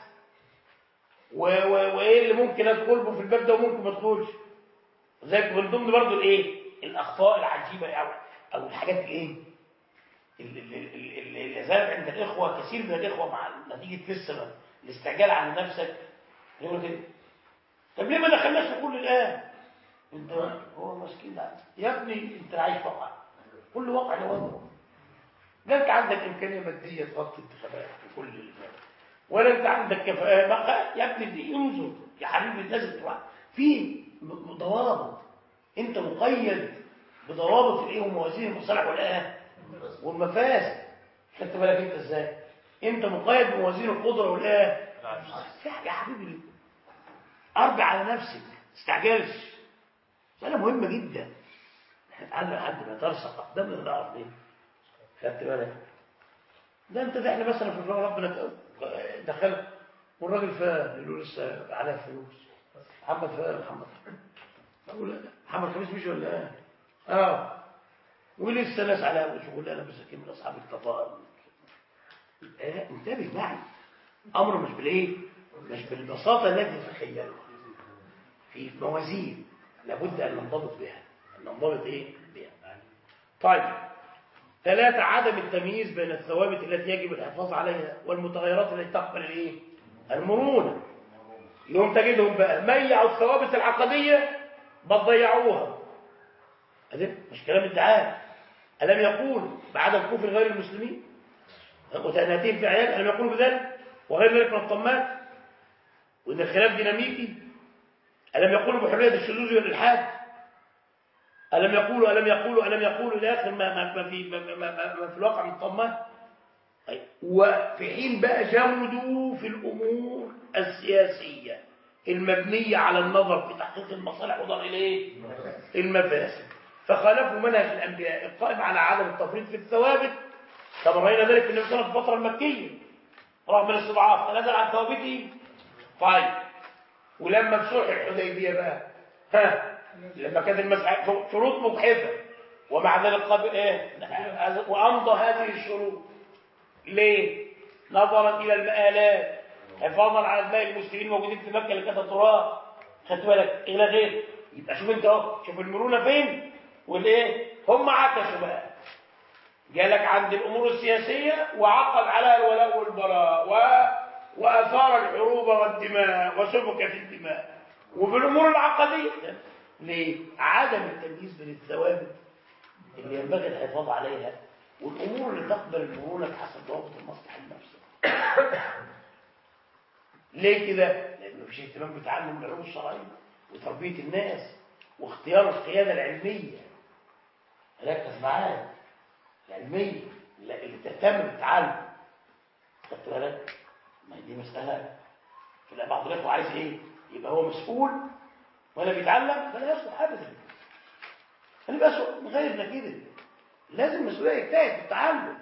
و- و- وايه اللي ممكن ادخل به في الباب ده وممكن ما ادخلش زي من ضمن برضه الايه الاخطاء العجيبه او او الحاجات الايه اللي, اللي, اللي, اللي زالت عند الاخوه كثير من الاخوه مع نتيجه لسه الاستعجال على نفسك يقول كده طب ليه ما دخلناش في كل الان انت هو مسكين ده يا ابني انت عايش واقع كل واقع له وضعه لا انت عندك امكانيه ماديه تغطي انتخابات في كل اللي فات ولا انت عندك كفاءه بقى يا ابني دي انظر يا حبيبي لازم تروح في م- ضوابط انت مقيد بضوابط الايه وموازين المصالح والايه والمفاسد خدت بالك انت ازاي انت مقيد بموازين القدره والايه في حاجه يا حبيبي ارجع على نفسك ما تستعجلش مساله مهمه جدا تعالى لحد ما ترسخ اقدامنا الارض دي خدت بالك ده انت ده احنا مثلا في الرغم ربنا دخل والراجل فاهم له لسه عليه فلوس محمد فاهم محمد اقول لا محمد خميس مش ولا ايه اه ولسه ناس على شغلانه مساكين من اصحاب القطار آه انتبه معي امر مش بالايه مش بالبساطه التي تتخيلها في موازين لابد ان ننضبط بها ان ننضبط ايه بها طيب ثلاثة عدم التمييز بين الثوابت التي يجب الحفاظ عليها والمتغيرات التي تقبل الايه المرونة يوم تجدهم بقى ميعوا الثوابت العقدية بل ضيعوها هذا مش كلام ادعاء ألم يقول بعدم كفر غير المسلمين وتأناتهم في عيال ألم يقولوا بذلك وغير ذلك من الطمات وإن الخلاف ديناميكي ألم يقولوا بحرية الشذوذ والإلحاد ألم يقولوا ألم يقولوا ألم يقولوا إلى آخر ما, ما, ما, في ما, ما, ما, ما في الواقع من الطمات طيب، وفي حين بقى جمدوا في الأمور السياسية المبنية على النظر في تحقيق المصالح وضع إليه المفاسد فخالفوا منهج الأنبياء القائم على عدم التفريط في الثوابت كما رأينا ذلك في النبي صلى الله عليه وسلم في الفترة المكية رغم الاستضعاف تنازل عن ثوابته طيب ولما في صلح الحديبية بقى ها لما كانت المسألة شروط مجحفة ومع ذلك قبل ايه وأمضى هذه الشروط ليه نظرا إلى المآلات حفاظا على دماء المسلمين موجودين في مكة اللي كانت تراب خدت بالك إلى غير يبقى شوف انت اهو شوف المرونة فين والايه هم عكسوا بقى جالك عند الأمور السياسية وعقد على الولاء والبراء و... وأثار الحروب والدماء وسفك في الدماء وفي الأمور العقدية ليه؟ عدم التمييز بين الثوابت اللي ينبغي الحفاظ عليها والامور اللي تقبل المرونه بحسب ضوابط المصلحه النفسيه ليه كده؟ لان مفيش اهتمام بتعلم العلوم الشرعيه وتربيه الناس واختيار القياده العلميه ركز معايا العلميه اللي تهتم بالتعلم خدت بالك؟ ما هي دي مساله في بعض الاخوه عايز ايه؟ يبقى هو مسؤول ولا بيتعلم فلا يصلح ابدا هنبقى أسوأ من غيرنا كده لازم المسؤوليه يجتهد في التعلم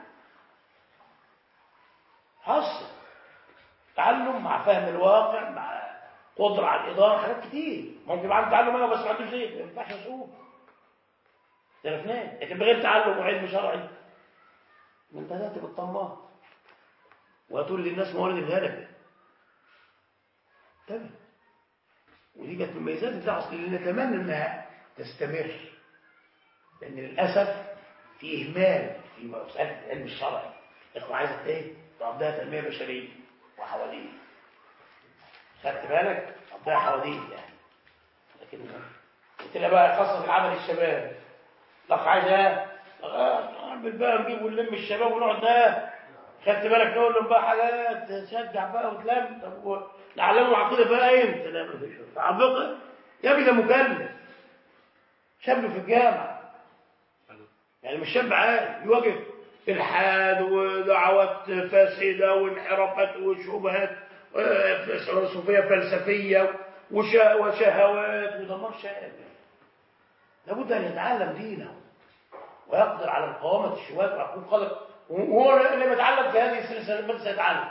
حصل تعلم مع فهم الواقع مع قدره على الاداره حاجات كتير ممكن يبقى عنده تعلم انا بس ما عندوش ايه ما ينفعش مسؤول ده اثنين لكن بغير تعلم وعلم شرعي ما انت هتاتي بالطماط وهتقول للناس موارد الهلكه انتبه ودي كانت من ميزات الدعوه اللي نتمنى انها تستمر لان للاسف في اهمال في مساله العلم الشرعي الاخوه عايزه ايه تقضيها تنميه بشريه وحواليه خدت بالك تقضيها حواليه يعني لكن قلت لها بقى خاصه في العمل الشباب الاخ عايز ايه نعمل بقى نجيب ونلم الشباب ونقعد ده خدت بالك نقول لهم بقى حاجات تشجع بقى وتلم طب نعلمهم عقيده بقى امتى لا مفيش عبقى يا ابني ده مكلف شاب في الجامعه يعني مش شاب عادي يواجه الحاد ودعوات فاسده وانحرافات وشبهات صوفيه فلسفيه وشهوات ودمار شامل لابد ان يتعلم دينه ويقدر على مقاومه الشبهات ويكون قادر وهو اللي بيتعلم في هذه السلسله ماذا سيتعلم؟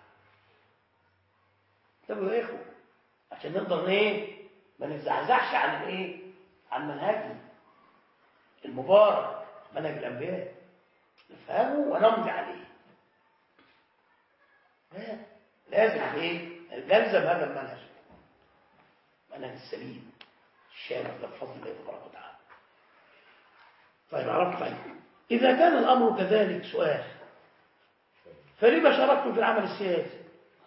طب يا اخوه عشان نقدر ايه؟ ما نتزحزحش عن الايه؟ عن منهجنا المبارك منهج الانبياء نفهمه ونمضي عليه لا لازم ايه؟ نلزم هذا المنهج المنهج السليم الشامل ده بفضل الله تبارك وتعالى طيب عرفت طيب إذا كان الأمر كذلك سؤال فلما شاركتم في العمل السياسي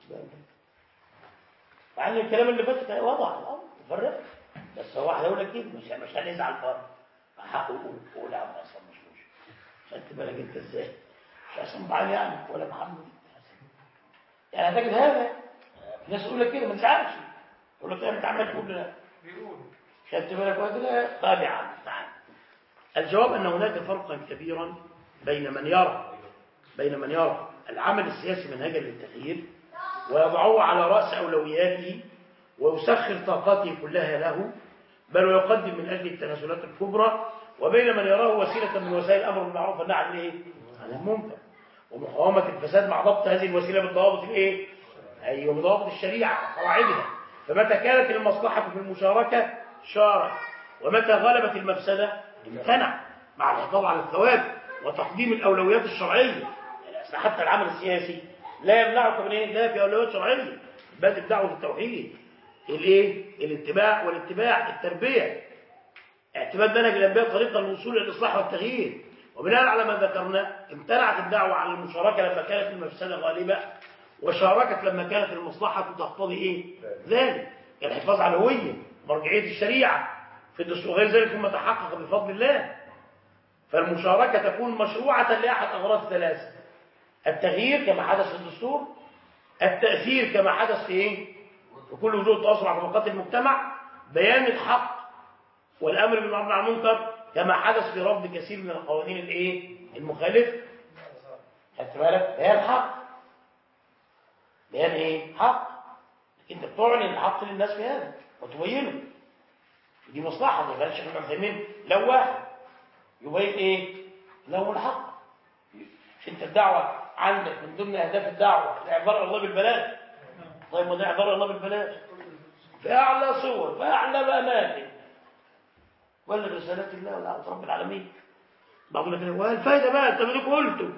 مع ان الكلام اللي فات وضح الامر فرق بس هو واحد يقول لك كده مش مش هنزعل فرق حقه يقول قول يا عم اصلا مش مش خدت بالك انت ازاي مش عشان بعد يعني ولا محمد يعني اعتقد هذا في ناس يقول لك كده ما تزعلش يقول لك انت عمال تقول لا خدت بالك وقت لا طيب يا عم تعال الجواب ان هناك فرقا كبيرا بين من يرى بين من يرى العمل السياسي منهجا للتغيير ويضعه على رأس أولوياته ويسخر طاقته كلها له بل ويقدم من أجل التنازلات الكبرى وبين من يراه وسيلة من وسائل الأمر بالمعروف والنهي عن الإيه؟ عن المنكر ومقاومة الفساد مع ضبط هذه الوسيلة بالضوابط الإيه؟ أيوه بضوابط الشريعة وقواعدها فمتى كانت المصلحة في المشاركة شارك ومتى غلبت المفسدة امتنع مع الحفاظ على الثوابت وتقديم الأولويات الشرعية يعني حتى العمل السياسي لا يمنعك من ايه لا في اولويات شرعيه بدء دعوه التوحيد الايه الاتباع والاتباع التربيه اعتماد منهج الانبياء طريقه للوصول الى الاصلاح والتغيير وبناء على ما ذكرنا امتنعت الدعوه عن المشاركه لما كانت المفسده غالبه وشاركت لما كانت المصلحه تقتضي ايه ذلك الحفاظ على الهويه مرجعيه الشريعه في الدستور غير ذلك ثم تحقق بفضل الله فالمشاركه تكون مشروعه لاحد اغراض ثلاثه التغيير كما حدث في الدستور التأثير كما حدث في ايه في كل وجود التواصل مع طبقات المجتمع بيان الحق والامر بالمعروف عن المنكر كما حدث في رفض كثير من القوانين الايه المخالفه خدت بالك بيان الحق بيان ايه حق انت بتعلن الحق للناس في هذا وتبينه دي مصلحه زي ما الشيخ ابن عثيمين لو واحد يبين ايه له الحق مش انت الدعوه عندك من ضمن اهداف الدعوه اعبار الله بالبلاغ طيب ما ده اعبار الله بالبلاغ في اعلى صور في اعلى اماكن ولا رسالات الله ولا رب العالمين بعض لك والفايده بقى انت بدك قلته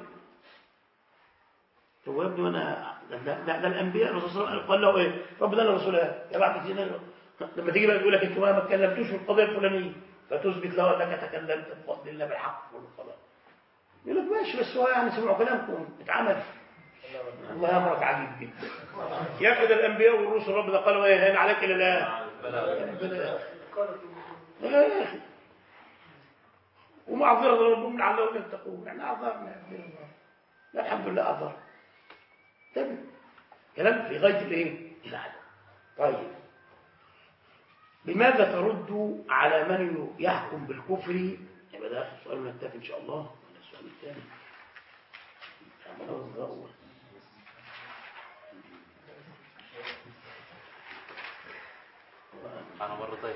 هو يا ابني وانا ده, ده, ده, ده الانبياء الرسول صلى الله عليه وسلم قال له ايه ربنا الرسول يا بعد سيدنا لما تيجي بقى تقول لك انتوا ما اتكلمتوش في القضيه الفلانيه فتثبت له انك تكلمت بفضل الله بالحق والخلاص يقول لك ماشي بس هو يعني سمعوا كلامكم اتعمل الله امرك عجيب جدا ياخذ الانبياء والرسل ربنا قالوا ايه هين عليك الى الان يا اخي وما ومعذرة ربهم لعلهم يتقون احنا اعذرنا يا ابن الله لا الحمد لله اعذر تمام كلام في غاية الايه؟ العدل طيب لماذا ترد على من يحكم بالكفر يبقى ده اخر سؤال ونكتفي ان شاء الله ولا السؤال الثاني عمال أوزعه. أنا مرتين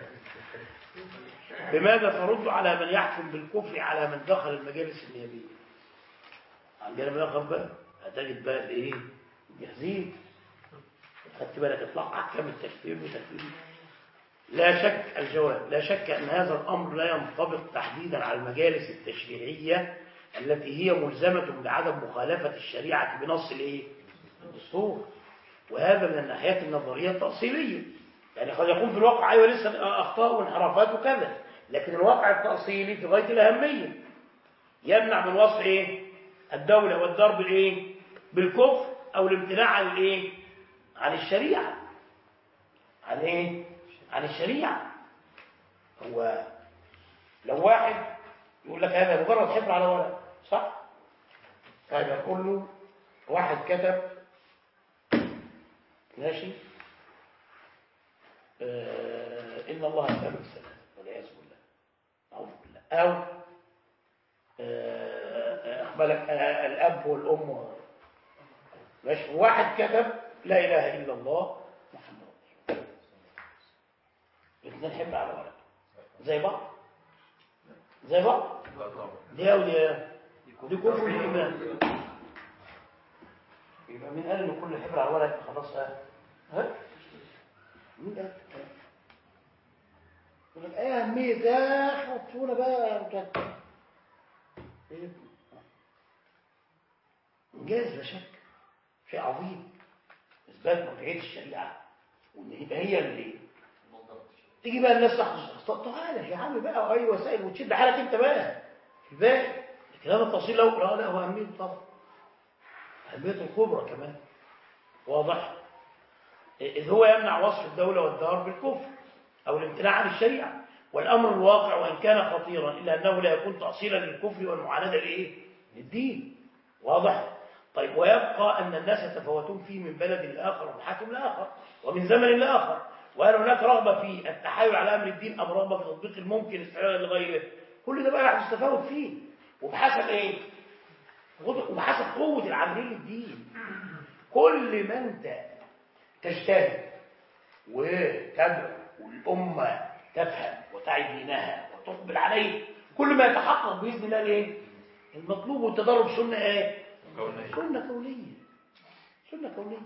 بماذا ترد على من يحكم بالكفر على من دخل المجالس النيابية عندنا بناخد بقى هتجد بقى الايه جاهزين خدت بالك اطلاق احكام التكفير وتكفير لا شك الجواب لا شك ان هذا الامر لا ينطبق تحديدا على المجالس التشريعيه التي هي ملزمه بعدم مخالفه الشريعه بنص الايه الدستور وهذا من الناحيه النظريه التاصيليه يعني قد يكون في الواقع ايوه لسه اخطاء وانحرافات وكذا لكن الواقع التاصيلي في غايه الاهميه يمنع من وصف ايه الدوله والضرب الايه بالكفر او الامتناع عن الايه عن الشريعه عن ايه عن الشريعه هو لو واحد يقول لك هذا مجرد حبر على ورق صح طيب يقول له واحد كتب ماشي آه إن الله يفعل السلام والعياذ بالله أعوذ بالله أو آه، أقبلك آه، الأب والأم ماشي واحد كتب لا إله إلا الله محمد رسول الله الاثنين حب على ورق زي بعض زي بعض دي أولياء دي كفر الإيمان يبقى مين قال إن كل حبر على ورق خلاص ها ها مين قال الكلام؟ يقول لك ايه اهميه ده حطونا بقى بجد إيه؟ انجاز لا شك شيء عظيم اثبات مرجعيه الشريعه وان يبقى هي اللي تيجي بقى الناس تحفظ طب تعالى يا عم بقى اي وسائل وتشد حالك انت بقى في الباقي لكن هذا التفصيل لو لا لا هو اهميته طبعا اهميته الكبرى كمان واضح إذ هو يمنع وصف الدولة والدار بالكفر أو الامتناع عن الشريعة والأمر الواقع وإن كان خطيرا إلا أنه لا يكون تأصيلا للكفر والمعاندة لإيه؟ للدين واضح؟ طيب ويبقى أن الناس يتفاوتون فيه من بلد لآخر ومن حاكم لآخر ومن زمن لآخر وهل هناك رغبة في التحايل على أمر الدين أم رغبة في تطبيق الممكن استعمالا لغيره كل ده بقى يحدث تفاوت فيه وبحسب إيه؟ وبحسب قوة العاملين للدين كل ما أنت تجتهد وتدعو والأمة تفهم وتعي دينها وتقبل عليه كل ما يتحقق بإذن الله الايه؟ المطلوب والتدرب سنة ايه؟ كونية. سنة كونية سنة كونية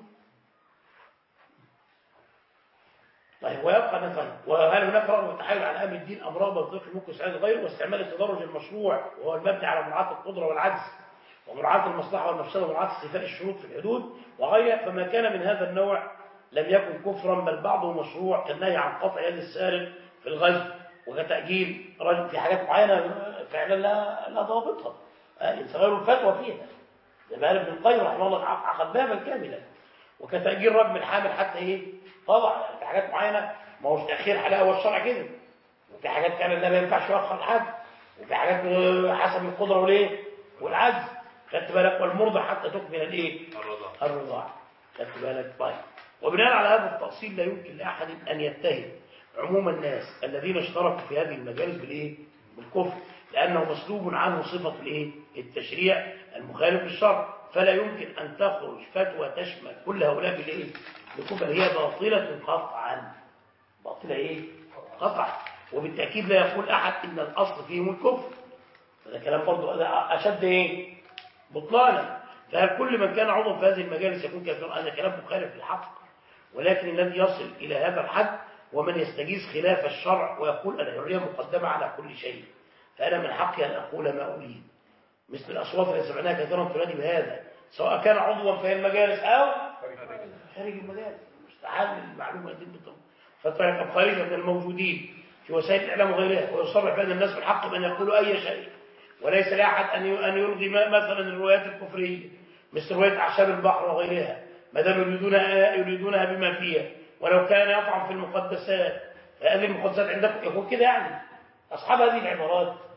طيب ويبقى طيب وهل هناك رغبة التحايل على امر الدين ام رغبه في ضيق الممكن سعيد غيره واستعمال التدرج المشروع وهو المبني على مراعاه القدره والعجز ومراعاه المصلحه والمفسده ومراعاه استيفاء الشروط في الحدود وغيرها فما كان من هذا النوع لم يكن كفرا بل بعضه مشروع كالنهي عن قطع يد السارق في الغزو وكتأجيل رجل في حاجات معينة فعلا لا لا ضابطها آه، يتغير الفتوى فيها زي ما قال ابن القيم رحمه الله عقد بابا كاملا وكتأجيل رجم الحامل حتى ايه طبعا يعني في حاجات معينة ما هوش تأخير حلاقة هو الشرع كده وفي حاجات فعلا لا ما ينفعش يؤخر الحد وفي حاجات آه، حسب القدرة والايه والعجز خدت بالك والمرضى حتى تكمل الايه الرضا الرضاعة خدت بالك طيب وبناء على هذا التأصيل لا يمكن لأحد أن يتهم عموم الناس الذين اشتركوا في هذه المجالس بالإيه؟ بالكفر لأنه مسلوب عنه صفة الإيه؟ التشريع المخالف للشرع فلا يمكن أن تخرج فتوى تشمل كل هؤلاء بالإيه؟ بالكفر هي باطلة قطعا باطلة إيه؟ قطعا وبالتأكيد لا يقول أحد إن الأصل فيهم الكفر هذا كلام برضه هذا أشد إيه؟ بطلانا فهل كل من كان عضوا في هذه المجالس يكون كافرا هذا كلام مخالف للحق ولكن الذي يصل إلى هذا الحد ومن يستجيز خلاف الشرع ويقول الحرية مقدمة على كل شيء فأنا من حقي أن أقول ما أريد مثل الأصوات التي سمعناها كثيرا تنادي بهذا سواء كان عضوا في المجالس أو خارج المجالس مستحيل المعلومة دي بالضبط فترك خارج من الموجودين في وسائل الإعلام وغيرها ويصرح بين الناس بالحق بأن يقولوا أي شيء وليس لأحد أن أن يلغي ما- مثلا الروايات الكفرية مثل رواية أعشاب البحر وغيرها ما دام يريدونها يريدونها بما فيها ولو كان يطعن في المقدسات فهذه المقدسات عندكم يكون كده يعني أصحاب هذه العبارات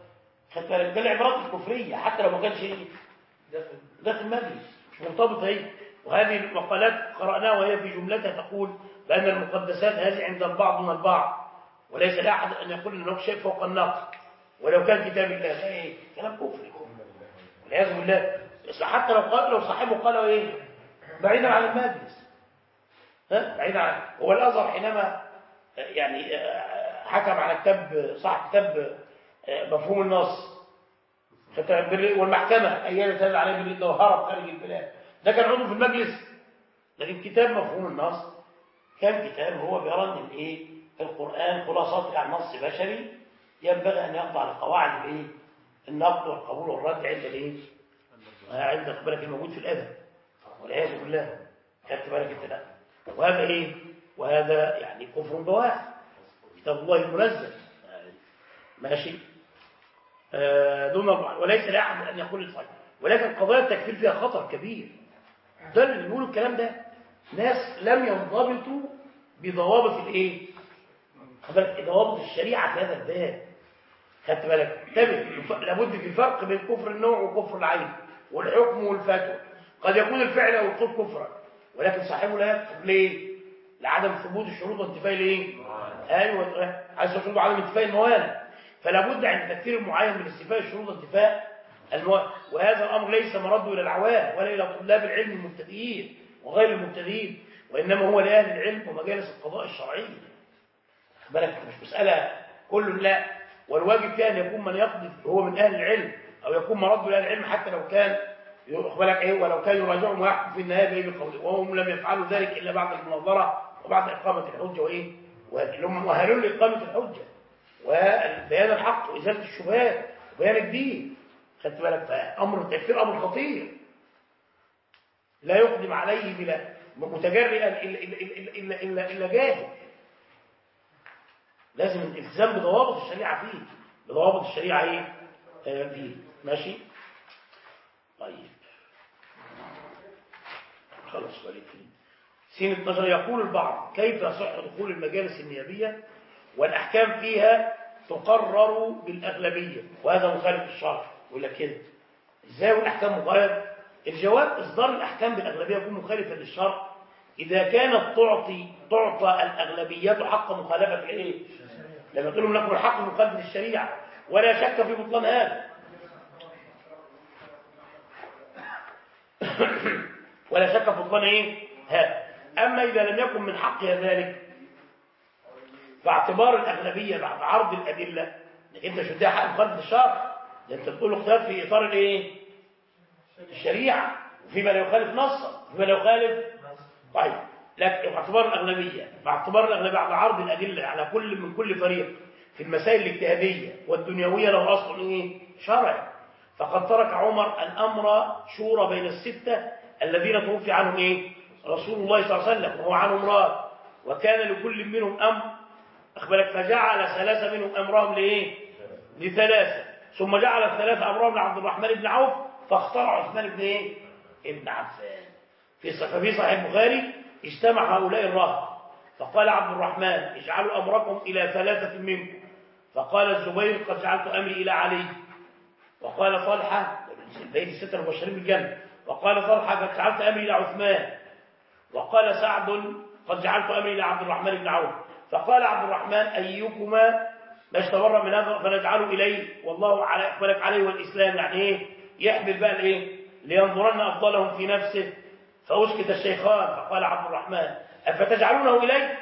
خدت بالك ده العبارات الكفريه حتى لو ما كانش ايه ده في المجلس مش مرتبطه ايه وهذه المقالات قراناها وهي في جملتها تقول بان المقدسات هذه عند البعض من البعض وليس لاحد ان يقول ان هناك شيء فوق النقل ولو كان كتاب الله ده ايه كلام كفري والعياذ بالله بس حتى لو قال لو صاحبه قال ايه بعيدا عن المجلس ها بعيدا عن هو الازهر حينما آه، يعني آه، حكم على كتاب صاحب كتاب آه، مفهوم النص خدت بالك؟ والمحكمه ايام هذا عليه بالله وهرب خارج البلاد ده كان عضو في المجلس لكن كتاب مفهوم النص كان كتاب هو بيرى ان ايه القران خلاصات عن نص بشري ينبغي ان يخضع لقواعد الايه النقد والقبول والرد عند الايه آه، عند خد بالك الموجود في الادب والعياذ بالله خدت بالك انت لا وهذا ايه وهذا يعني كفر بواح كتاب الله المنزل آه، ماشي آه، دون الله وليس لاحد ان يقول الفجر ولكن قضايا التكفير فيها خطر كبير ده اللي بيقولوا الكلام ده ناس لم ينضبطوا بضوابط الايه خد بالك ضوابط الشريعه في هذا الباب خدت بالك انتبه لابد في فرق بين كفر النوع وكفر العين والحكم والفتوى قد يكون الفعل او القول كفرا ولكن صاحبه لا يكفر ليه لعدم ثبوت الشروط وانتفاء الايه ايوه عايز شروط عدم انتفاء الموانع فلا بد عند تكفير معين من استيفاء الشروط وانتفاء الموانع وهذا الامر ليس مرده الى العوام ولا الى طلاب العلم المبتدئين وغير المبتدئين وانما هو لاهل العلم ومجالس القضاء الشرعيه خد بالك مش مساله كل لا والواجب فيها ان يكون من يقضي هو من اهل العلم او يكون مرده لاهل العلم حتى لو كان خد بالك ايه ولو كان يراجعهم ويحكم في النهايه بايه بقوله وهم لم يفعلوا ذلك الا بعد المناظره وبعد اقامه الحجه وايه وهم مؤهلون لاقامه الحجه وبيان الحق وازاله الشبهات وبيان الدين خدت بالك فامر التكفير امر خطير لا يقدم عليه بلا متجرئا الا الا الا الا, إلا جاهل لازم الالتزام بضوابط الشريعه فيه بضوابط الشريعه ايه آه، فيه ماشي طيب خلص وليد فيه سين 12 يقول البعض كيف يصح دخول المجالس النيابيه والاحكام فيها تقرر بالاغلبيه وهذا مخالف للشرع يقول لك كده ازاي والاحكام مخالف الجواب اصدار الاحكام بالاغلبيه يكون مخالفا للشرع اذا كانت تعطي تعطى الاغلبيات حق مخالفه الايه لما يقول لهم لكم الحق مخالف للشريعه ولا شك في بطلان هذا ولا شك في بطلان ايه هذا اما اذا لم يكن من حقها ذلك فاعتبار الاغلبيه بعد عرض الادله انك انت مش مديها حق مخالف للشرع ده انت بتقول له اختلاف في اطار الايه الشريعه وفيما لا يخالف نصا وفيما لا يخالف طيب لكن باعتبار الاغلبيه باعتبار الاغلبيه على عرض الادله على كل من كل فريق في المسائل الاجتهاديه والدنيويه له اصل ايه شرعي فقد ترك عمر الامر شورى بين السته الذين توفي عنهم ايه رسول الله صلى الله عليه وسلم وهو عنهم راض وكان لكل منهم امر اخبرك فجعل ثلاثه منهم امرهم لايه لثلاثه ثم جعل الثلاثه امرهم لعبد الرحمن بن عوف فاختار عثمان بن ايه ابن عفان في في صحيح البخاري اجتمع هؤلاء الرهط فقال عبد الرحمن اجعلوا امركم الى ثلاثه منكم فقال الزبير قد جعلت امري الى علي وقال طلحه بين السته المبشرين بالجنه وقال طلحه قد جعلت امري الى عثمان وقال سعد قد جعلت امري الى عبد الرحمن بن عوف فقال عبد الرحمن ايكما ما استبر من هذا فنجعله اليه والله على اقبالك عليه والاسلام يعني ايه يحمل بقى الايه لينظرن افضلهم في نفسه فاسكت الشيخان فقال عبد الرحمن افتجعلونه اليه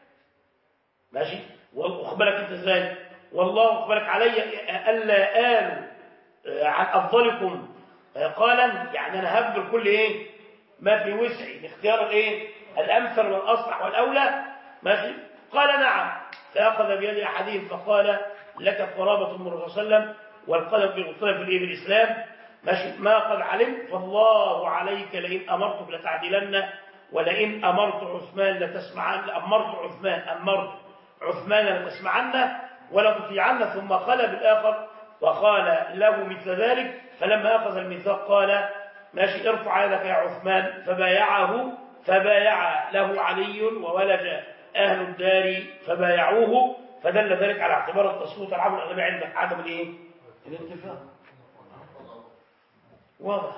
ماشي واخبرك انت ازاي والله اخبرك علي الا آل عن افضلكم قالا يعني انا هبذل كل ايه ما في وسعي لاختيار الايه الامثل والاصلح والاولى ماشي قال نعم فاخذ بيد احدهم فقال لك قرابه من الرسول صلى الله عليه وسلم والقدم في غصنها في الايه بالاسلام ماشي ما قد علمت فالله عليك لئن امرتك لتعدلن ولئن امرت عثمان لتسمعن امرت عثمان امرت عثمان لتسمعن ولا تطيعن ثم قال بالاخر وقال له مثل ذلك فلما اخذ الميثاق قال ماشي ارفع يدك يا عثمان فبايعه فبايع له علي وولج اهل الدار فبايعوه فدل ذلك على اعتبار التصويت العام الاغلبيه عندك عدم الايه الاتفاق واضح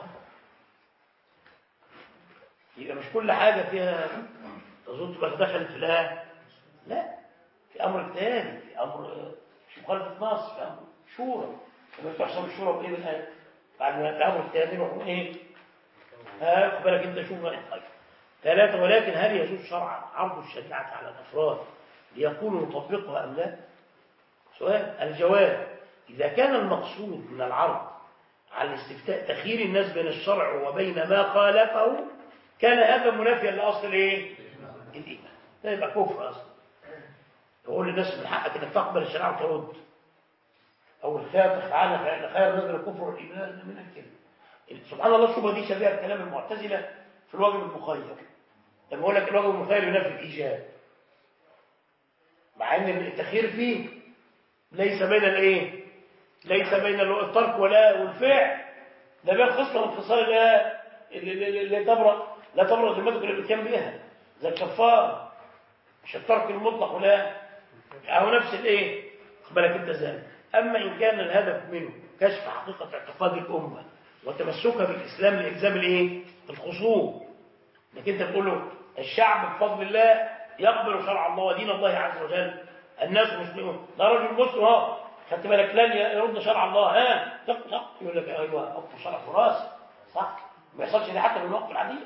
يبقى مش كل حاجة فيها تظن تبقى دخلت في الآن لا في أمر اجتهادي في أمر مش مخالفة نص في أمر شورى لما تحصل الشورى بإيه بالآية بعد ما في أمر اجتهادي نروح إيه ها خد بالك أنت شوف بقى طيب ثلاثة ولكن هل يجوز شرعا عرض الشريعة على الأفراد ليكونوا نطبقها أم لا؟ سؤال الجواب إذا كان المقصود من العرض على الاستفتاء تخيير الناس بين الشرع وبين ما خالفه كان هذا منافيا لأصل إيه؟ الإيمان ده يبقى كفر أصلا تقول للناس من حقك إنك تقبل الشريعة وترد أو الخيار تعالى خير نظر الكفر والإيمان من الكلمة سبحان الله الشبهه دي شبيهه بكلام المعتزله في الواجب المخير لما يقول لك الواجب المخير ينافي الايجاب مع ان التخيير فيه ليس بين الايه ليس بين الترك ولا والفعل ده بين خصله من خصال لا اللي تبرأ لا تبرأ ذمتك اللي بتكلم بيها زي الكفار مش الترك المطلق ولا او نفس الايه خد بالك انت ازاي اما ان كان الهدف منه كشف حقيقه اعتقاد الامه وتمسكها بالاسلام لالزام الايه الخصوم انك انت تقول له الشعب بفضل الله يقبل شرع الله ودين الله عز وجل الناس مسلمون ده رجل مسلم اهو خدت بالك لن يرد شرع الله ها صح صح يقول لك ايوه اقف شرع فراسي صح ما يحصلش ده حتى بالوقت العادي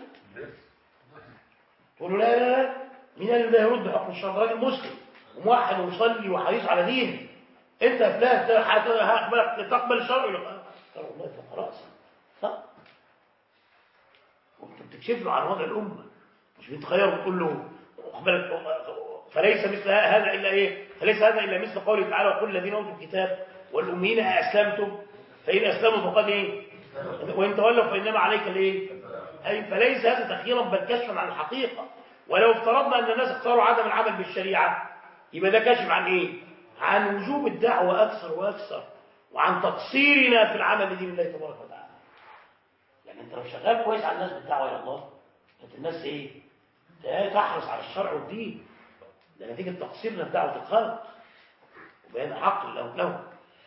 تقول له لا لا لا مين قال ده يرد حكم الشرع ده راجل مسلم وموحد ومصلي وحريص على دينه انت يا فلان هقبلك تقبل الشرع يقول لك اه والله فراسي صح وانت بتكشف له عن وضع الامه مش بتخير وتقول له بالك فليس مثل هذا الا ايه فليس هذا الا مثل قوله تعالى وقل الذين اوتوا الكتاب والاميين اسلمتم فان اسلموا فقد ايه وان تولوا فانما عليك الايه اي فليس هذا تخييرا بل كشفا عن الحقيقه ولو افترضنا ان الناس اختاروا عدم العمل بالشريعه يبقى ده كشف عن ايه عن وجوب الدعوه اكثر واكثر وعن تقصيرنا في العمل بدين الله تبارك وتعالى يعني انت لو شغال كويس على الناس بالدعوه الى الله كانت الناس ايه تحرص على الشرع والدين ده نتيجه تقصيرنا في دعوه الخلق وبيان حق له له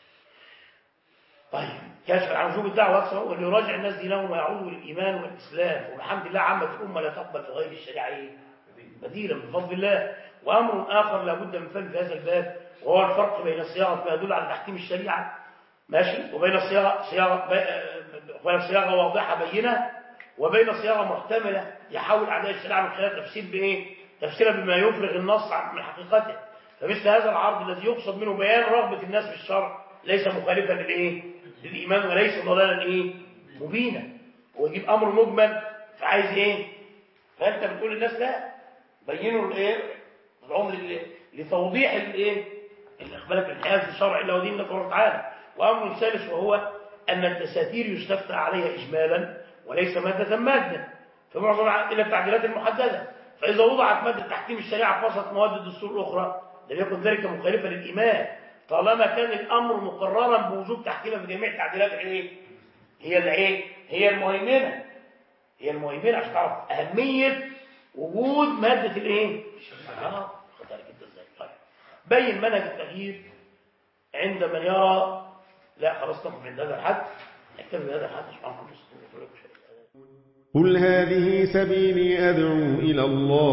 طيب كشف عن وجوب الدعوه اكثر واللي يراجع الناس دينهم ويعودوا للايمان والاسلام وبحمد الله عامه الامه لا تقبل في غير الشريعه ايه بديلا بفضل الله وامر اخر لابد من فهم في هذا الباب وهو الفرق بين صياغه ما يدل على تحكيم الشريعه ماشي وبين صياغه صياغه بين صياغه واضحه بينه وبين صياغه محتمله يحاول اعداء الشريعه من خلال تفسير بايه تفسيرها بما يفرغ النص من حقيقته فمثل هذا العرض الذي يقصد منه بيان رغبه الناس في الشرع ليس مخالفا للايه للايمان وليس ضلالا ايه مبينا ويجيب امر مجمل فعايز ايه فانت بتقول للناس لا بينوا الايه العمر لتوضيح الايه بالك الحياه في الشرع الا ودين الله تبارك وتعالى وامر ثالث وهو ان الدساتير يستفتى عليها اجمالا وليس مادة مادة في معظم إلى التعديلات المحددة فإذا وضعت مادة تحكيم الشريعة في وسط مواد الدستور الأخرى لم يكن ذلك مخالفا للإيمان طالما كان الأمر مقررا بوجوب تحكيمها في جميع التعديلات الإيه؟ هي الإيه؟ هي المهيمنة هي المهيمنة عشان تعرف أهمية وجود مادة الإيه؟ الشريعة خد بالك أنت إزاي طيب بين منهج التغيير عند من يرى لا خلاص نقف عند هذا الحد نكتفي بهذا الحد سبحان الله قل هذه سبيلي أدعو إلى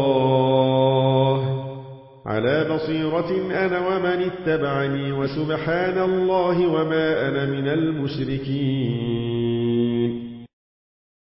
الله على بصيرة أنا ومن اتبعني وسبحان الله وما أنا من المشركين